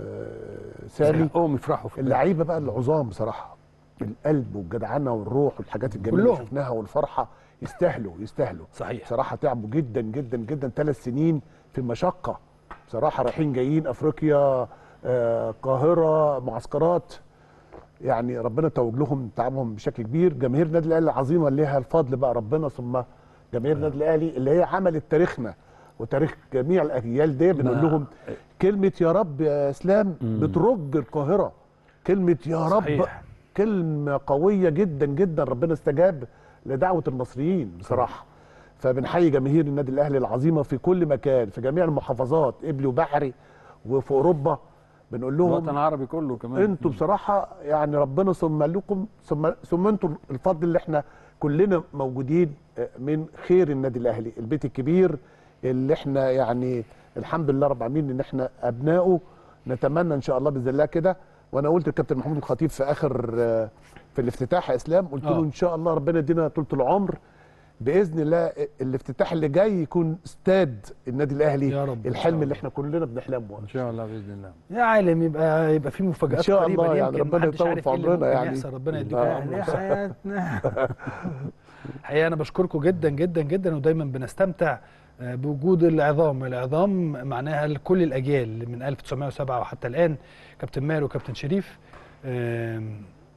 آه، سامي هم يفرحوا في اللعيبه بقى العظام بصراحه القلب والجدعنه والروح والحاجات الجميله كلهم. اللي شفناها والفرحه يستاهلوا يستاهلوا صحيح بصراحه تعبوا جدا جدا جدا ثلاث سنين في المشقه بصراحه رايحين جايين افريقيا آه، القاهره معسكرات يعني ربنا توج لهم تعبهم بشكل كبير جماهير النادي الاهلي العظيمه اللي ليها الفضل بقى ربنا ثم جماهير النادي الاهلي اللي هي عملت تاريخنا وتاريخ جميع الاجيال دي بنقول نعم. لهم كلمه يا رب يا اسلام بترج القاهره كلمه يا رب صحيح. كلمه قويه جدا جدا ربنا استجاب لدعوه المصريين بصراحه فبنحيي جماهير النادي الاهلي العظيمه في كل مكان في جميع المحافظات قبلي وبحري وفي اوروبا بنقول لهم الوطن العربي كله كمان انتوا بصراحه يعني ربنا ثم لكم ثم ثم انتوا الفضل اللي احنا كلنا موجودين من خير النادي الاهلي البيت الكبير اللي احنا يعني الحمد لله رب العالمين ان احنا ابنائه نتمنى ان شاء الله باذن الله كده وانا قلت للكابتن محمود الخطيب في اخر آه، في الافتتاح يا اسلام قلت له آه. ان شاء الله ربنا يدينا طول العمر باذن الله الافتتاح اللي جاي يكون استاد النادي الاهلي يا رب. الحلم اللي احنا كلنا بنحلمه ان شاء الله باذن الله يا عالم يبقى يبقى في مفاجآت إن شاء قريبة الله يعني يمكن ربنا محدش يطول عارف في إيه اللي عمرنا ممكن يعني. يحصل ربنا يديك آه. العمر دي والصحة. حياتنا الحقيقه انا بشكركم جدا جدا جدا ودايما بنستمتع آه، بوجود العظام العظام معناها لكل الاجيال من 1907 وحتى الان كابتن ماهر وكابتن شريف آم،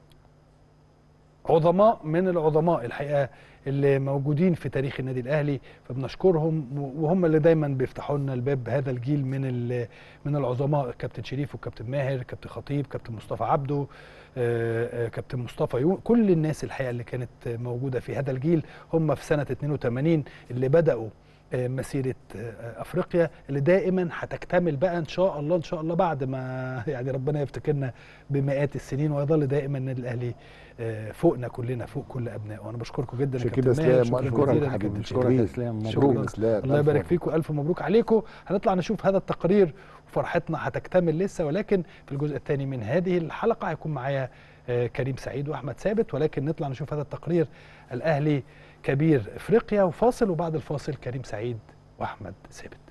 عظماء من العظماء الحقيقه اللي موجودين في تاريخ النادي الاهلي فبنشكرهم وهم اللي دايما بيفتحوا لنا الباب هذا الجيل من ال- من العظماء كابتن شريف وكابتن ماهر كابتن خطيب كابتن مصطفى عبده آه، آه، كابتن مصطفى يو كل الناس الحقيقه اللي كانت موجوده في هذا الجيل هم في سنه 82 اللي بداوا آه، مسيره آه، افريقيا اللي دائما هتكتمل بقى ان شاء الله ان شاء الله بعد ما يعني ربنا يفتكرنا بمئات السنين ويظل دائما النادي الاهلي آه، فوقنا كلنا فوق كل ابنائه وانا بشكركم جدا يا شكرا كابتن ماهر اسلام شكرا وألف جزيلا مبروك يا حبيبي كابتن شكرا شريف. يا اسلام شكراً. مبروك اسلام الله ألف يبارك مبروك. فيكم الف مبروك عليكم هنطلع نشوف هذا التقرير وفرحتنا هتكتمل لسه ولكن في الجزء الثاني من هذه الحلقه هيكون معايا آه، كريم سعيد واحمد ثابت ولكن نطلع نشوف هذا التقرير الاهلي كبير افريقيا وفاصل وبعد الفاصل كريم سعيد واحمد ثابت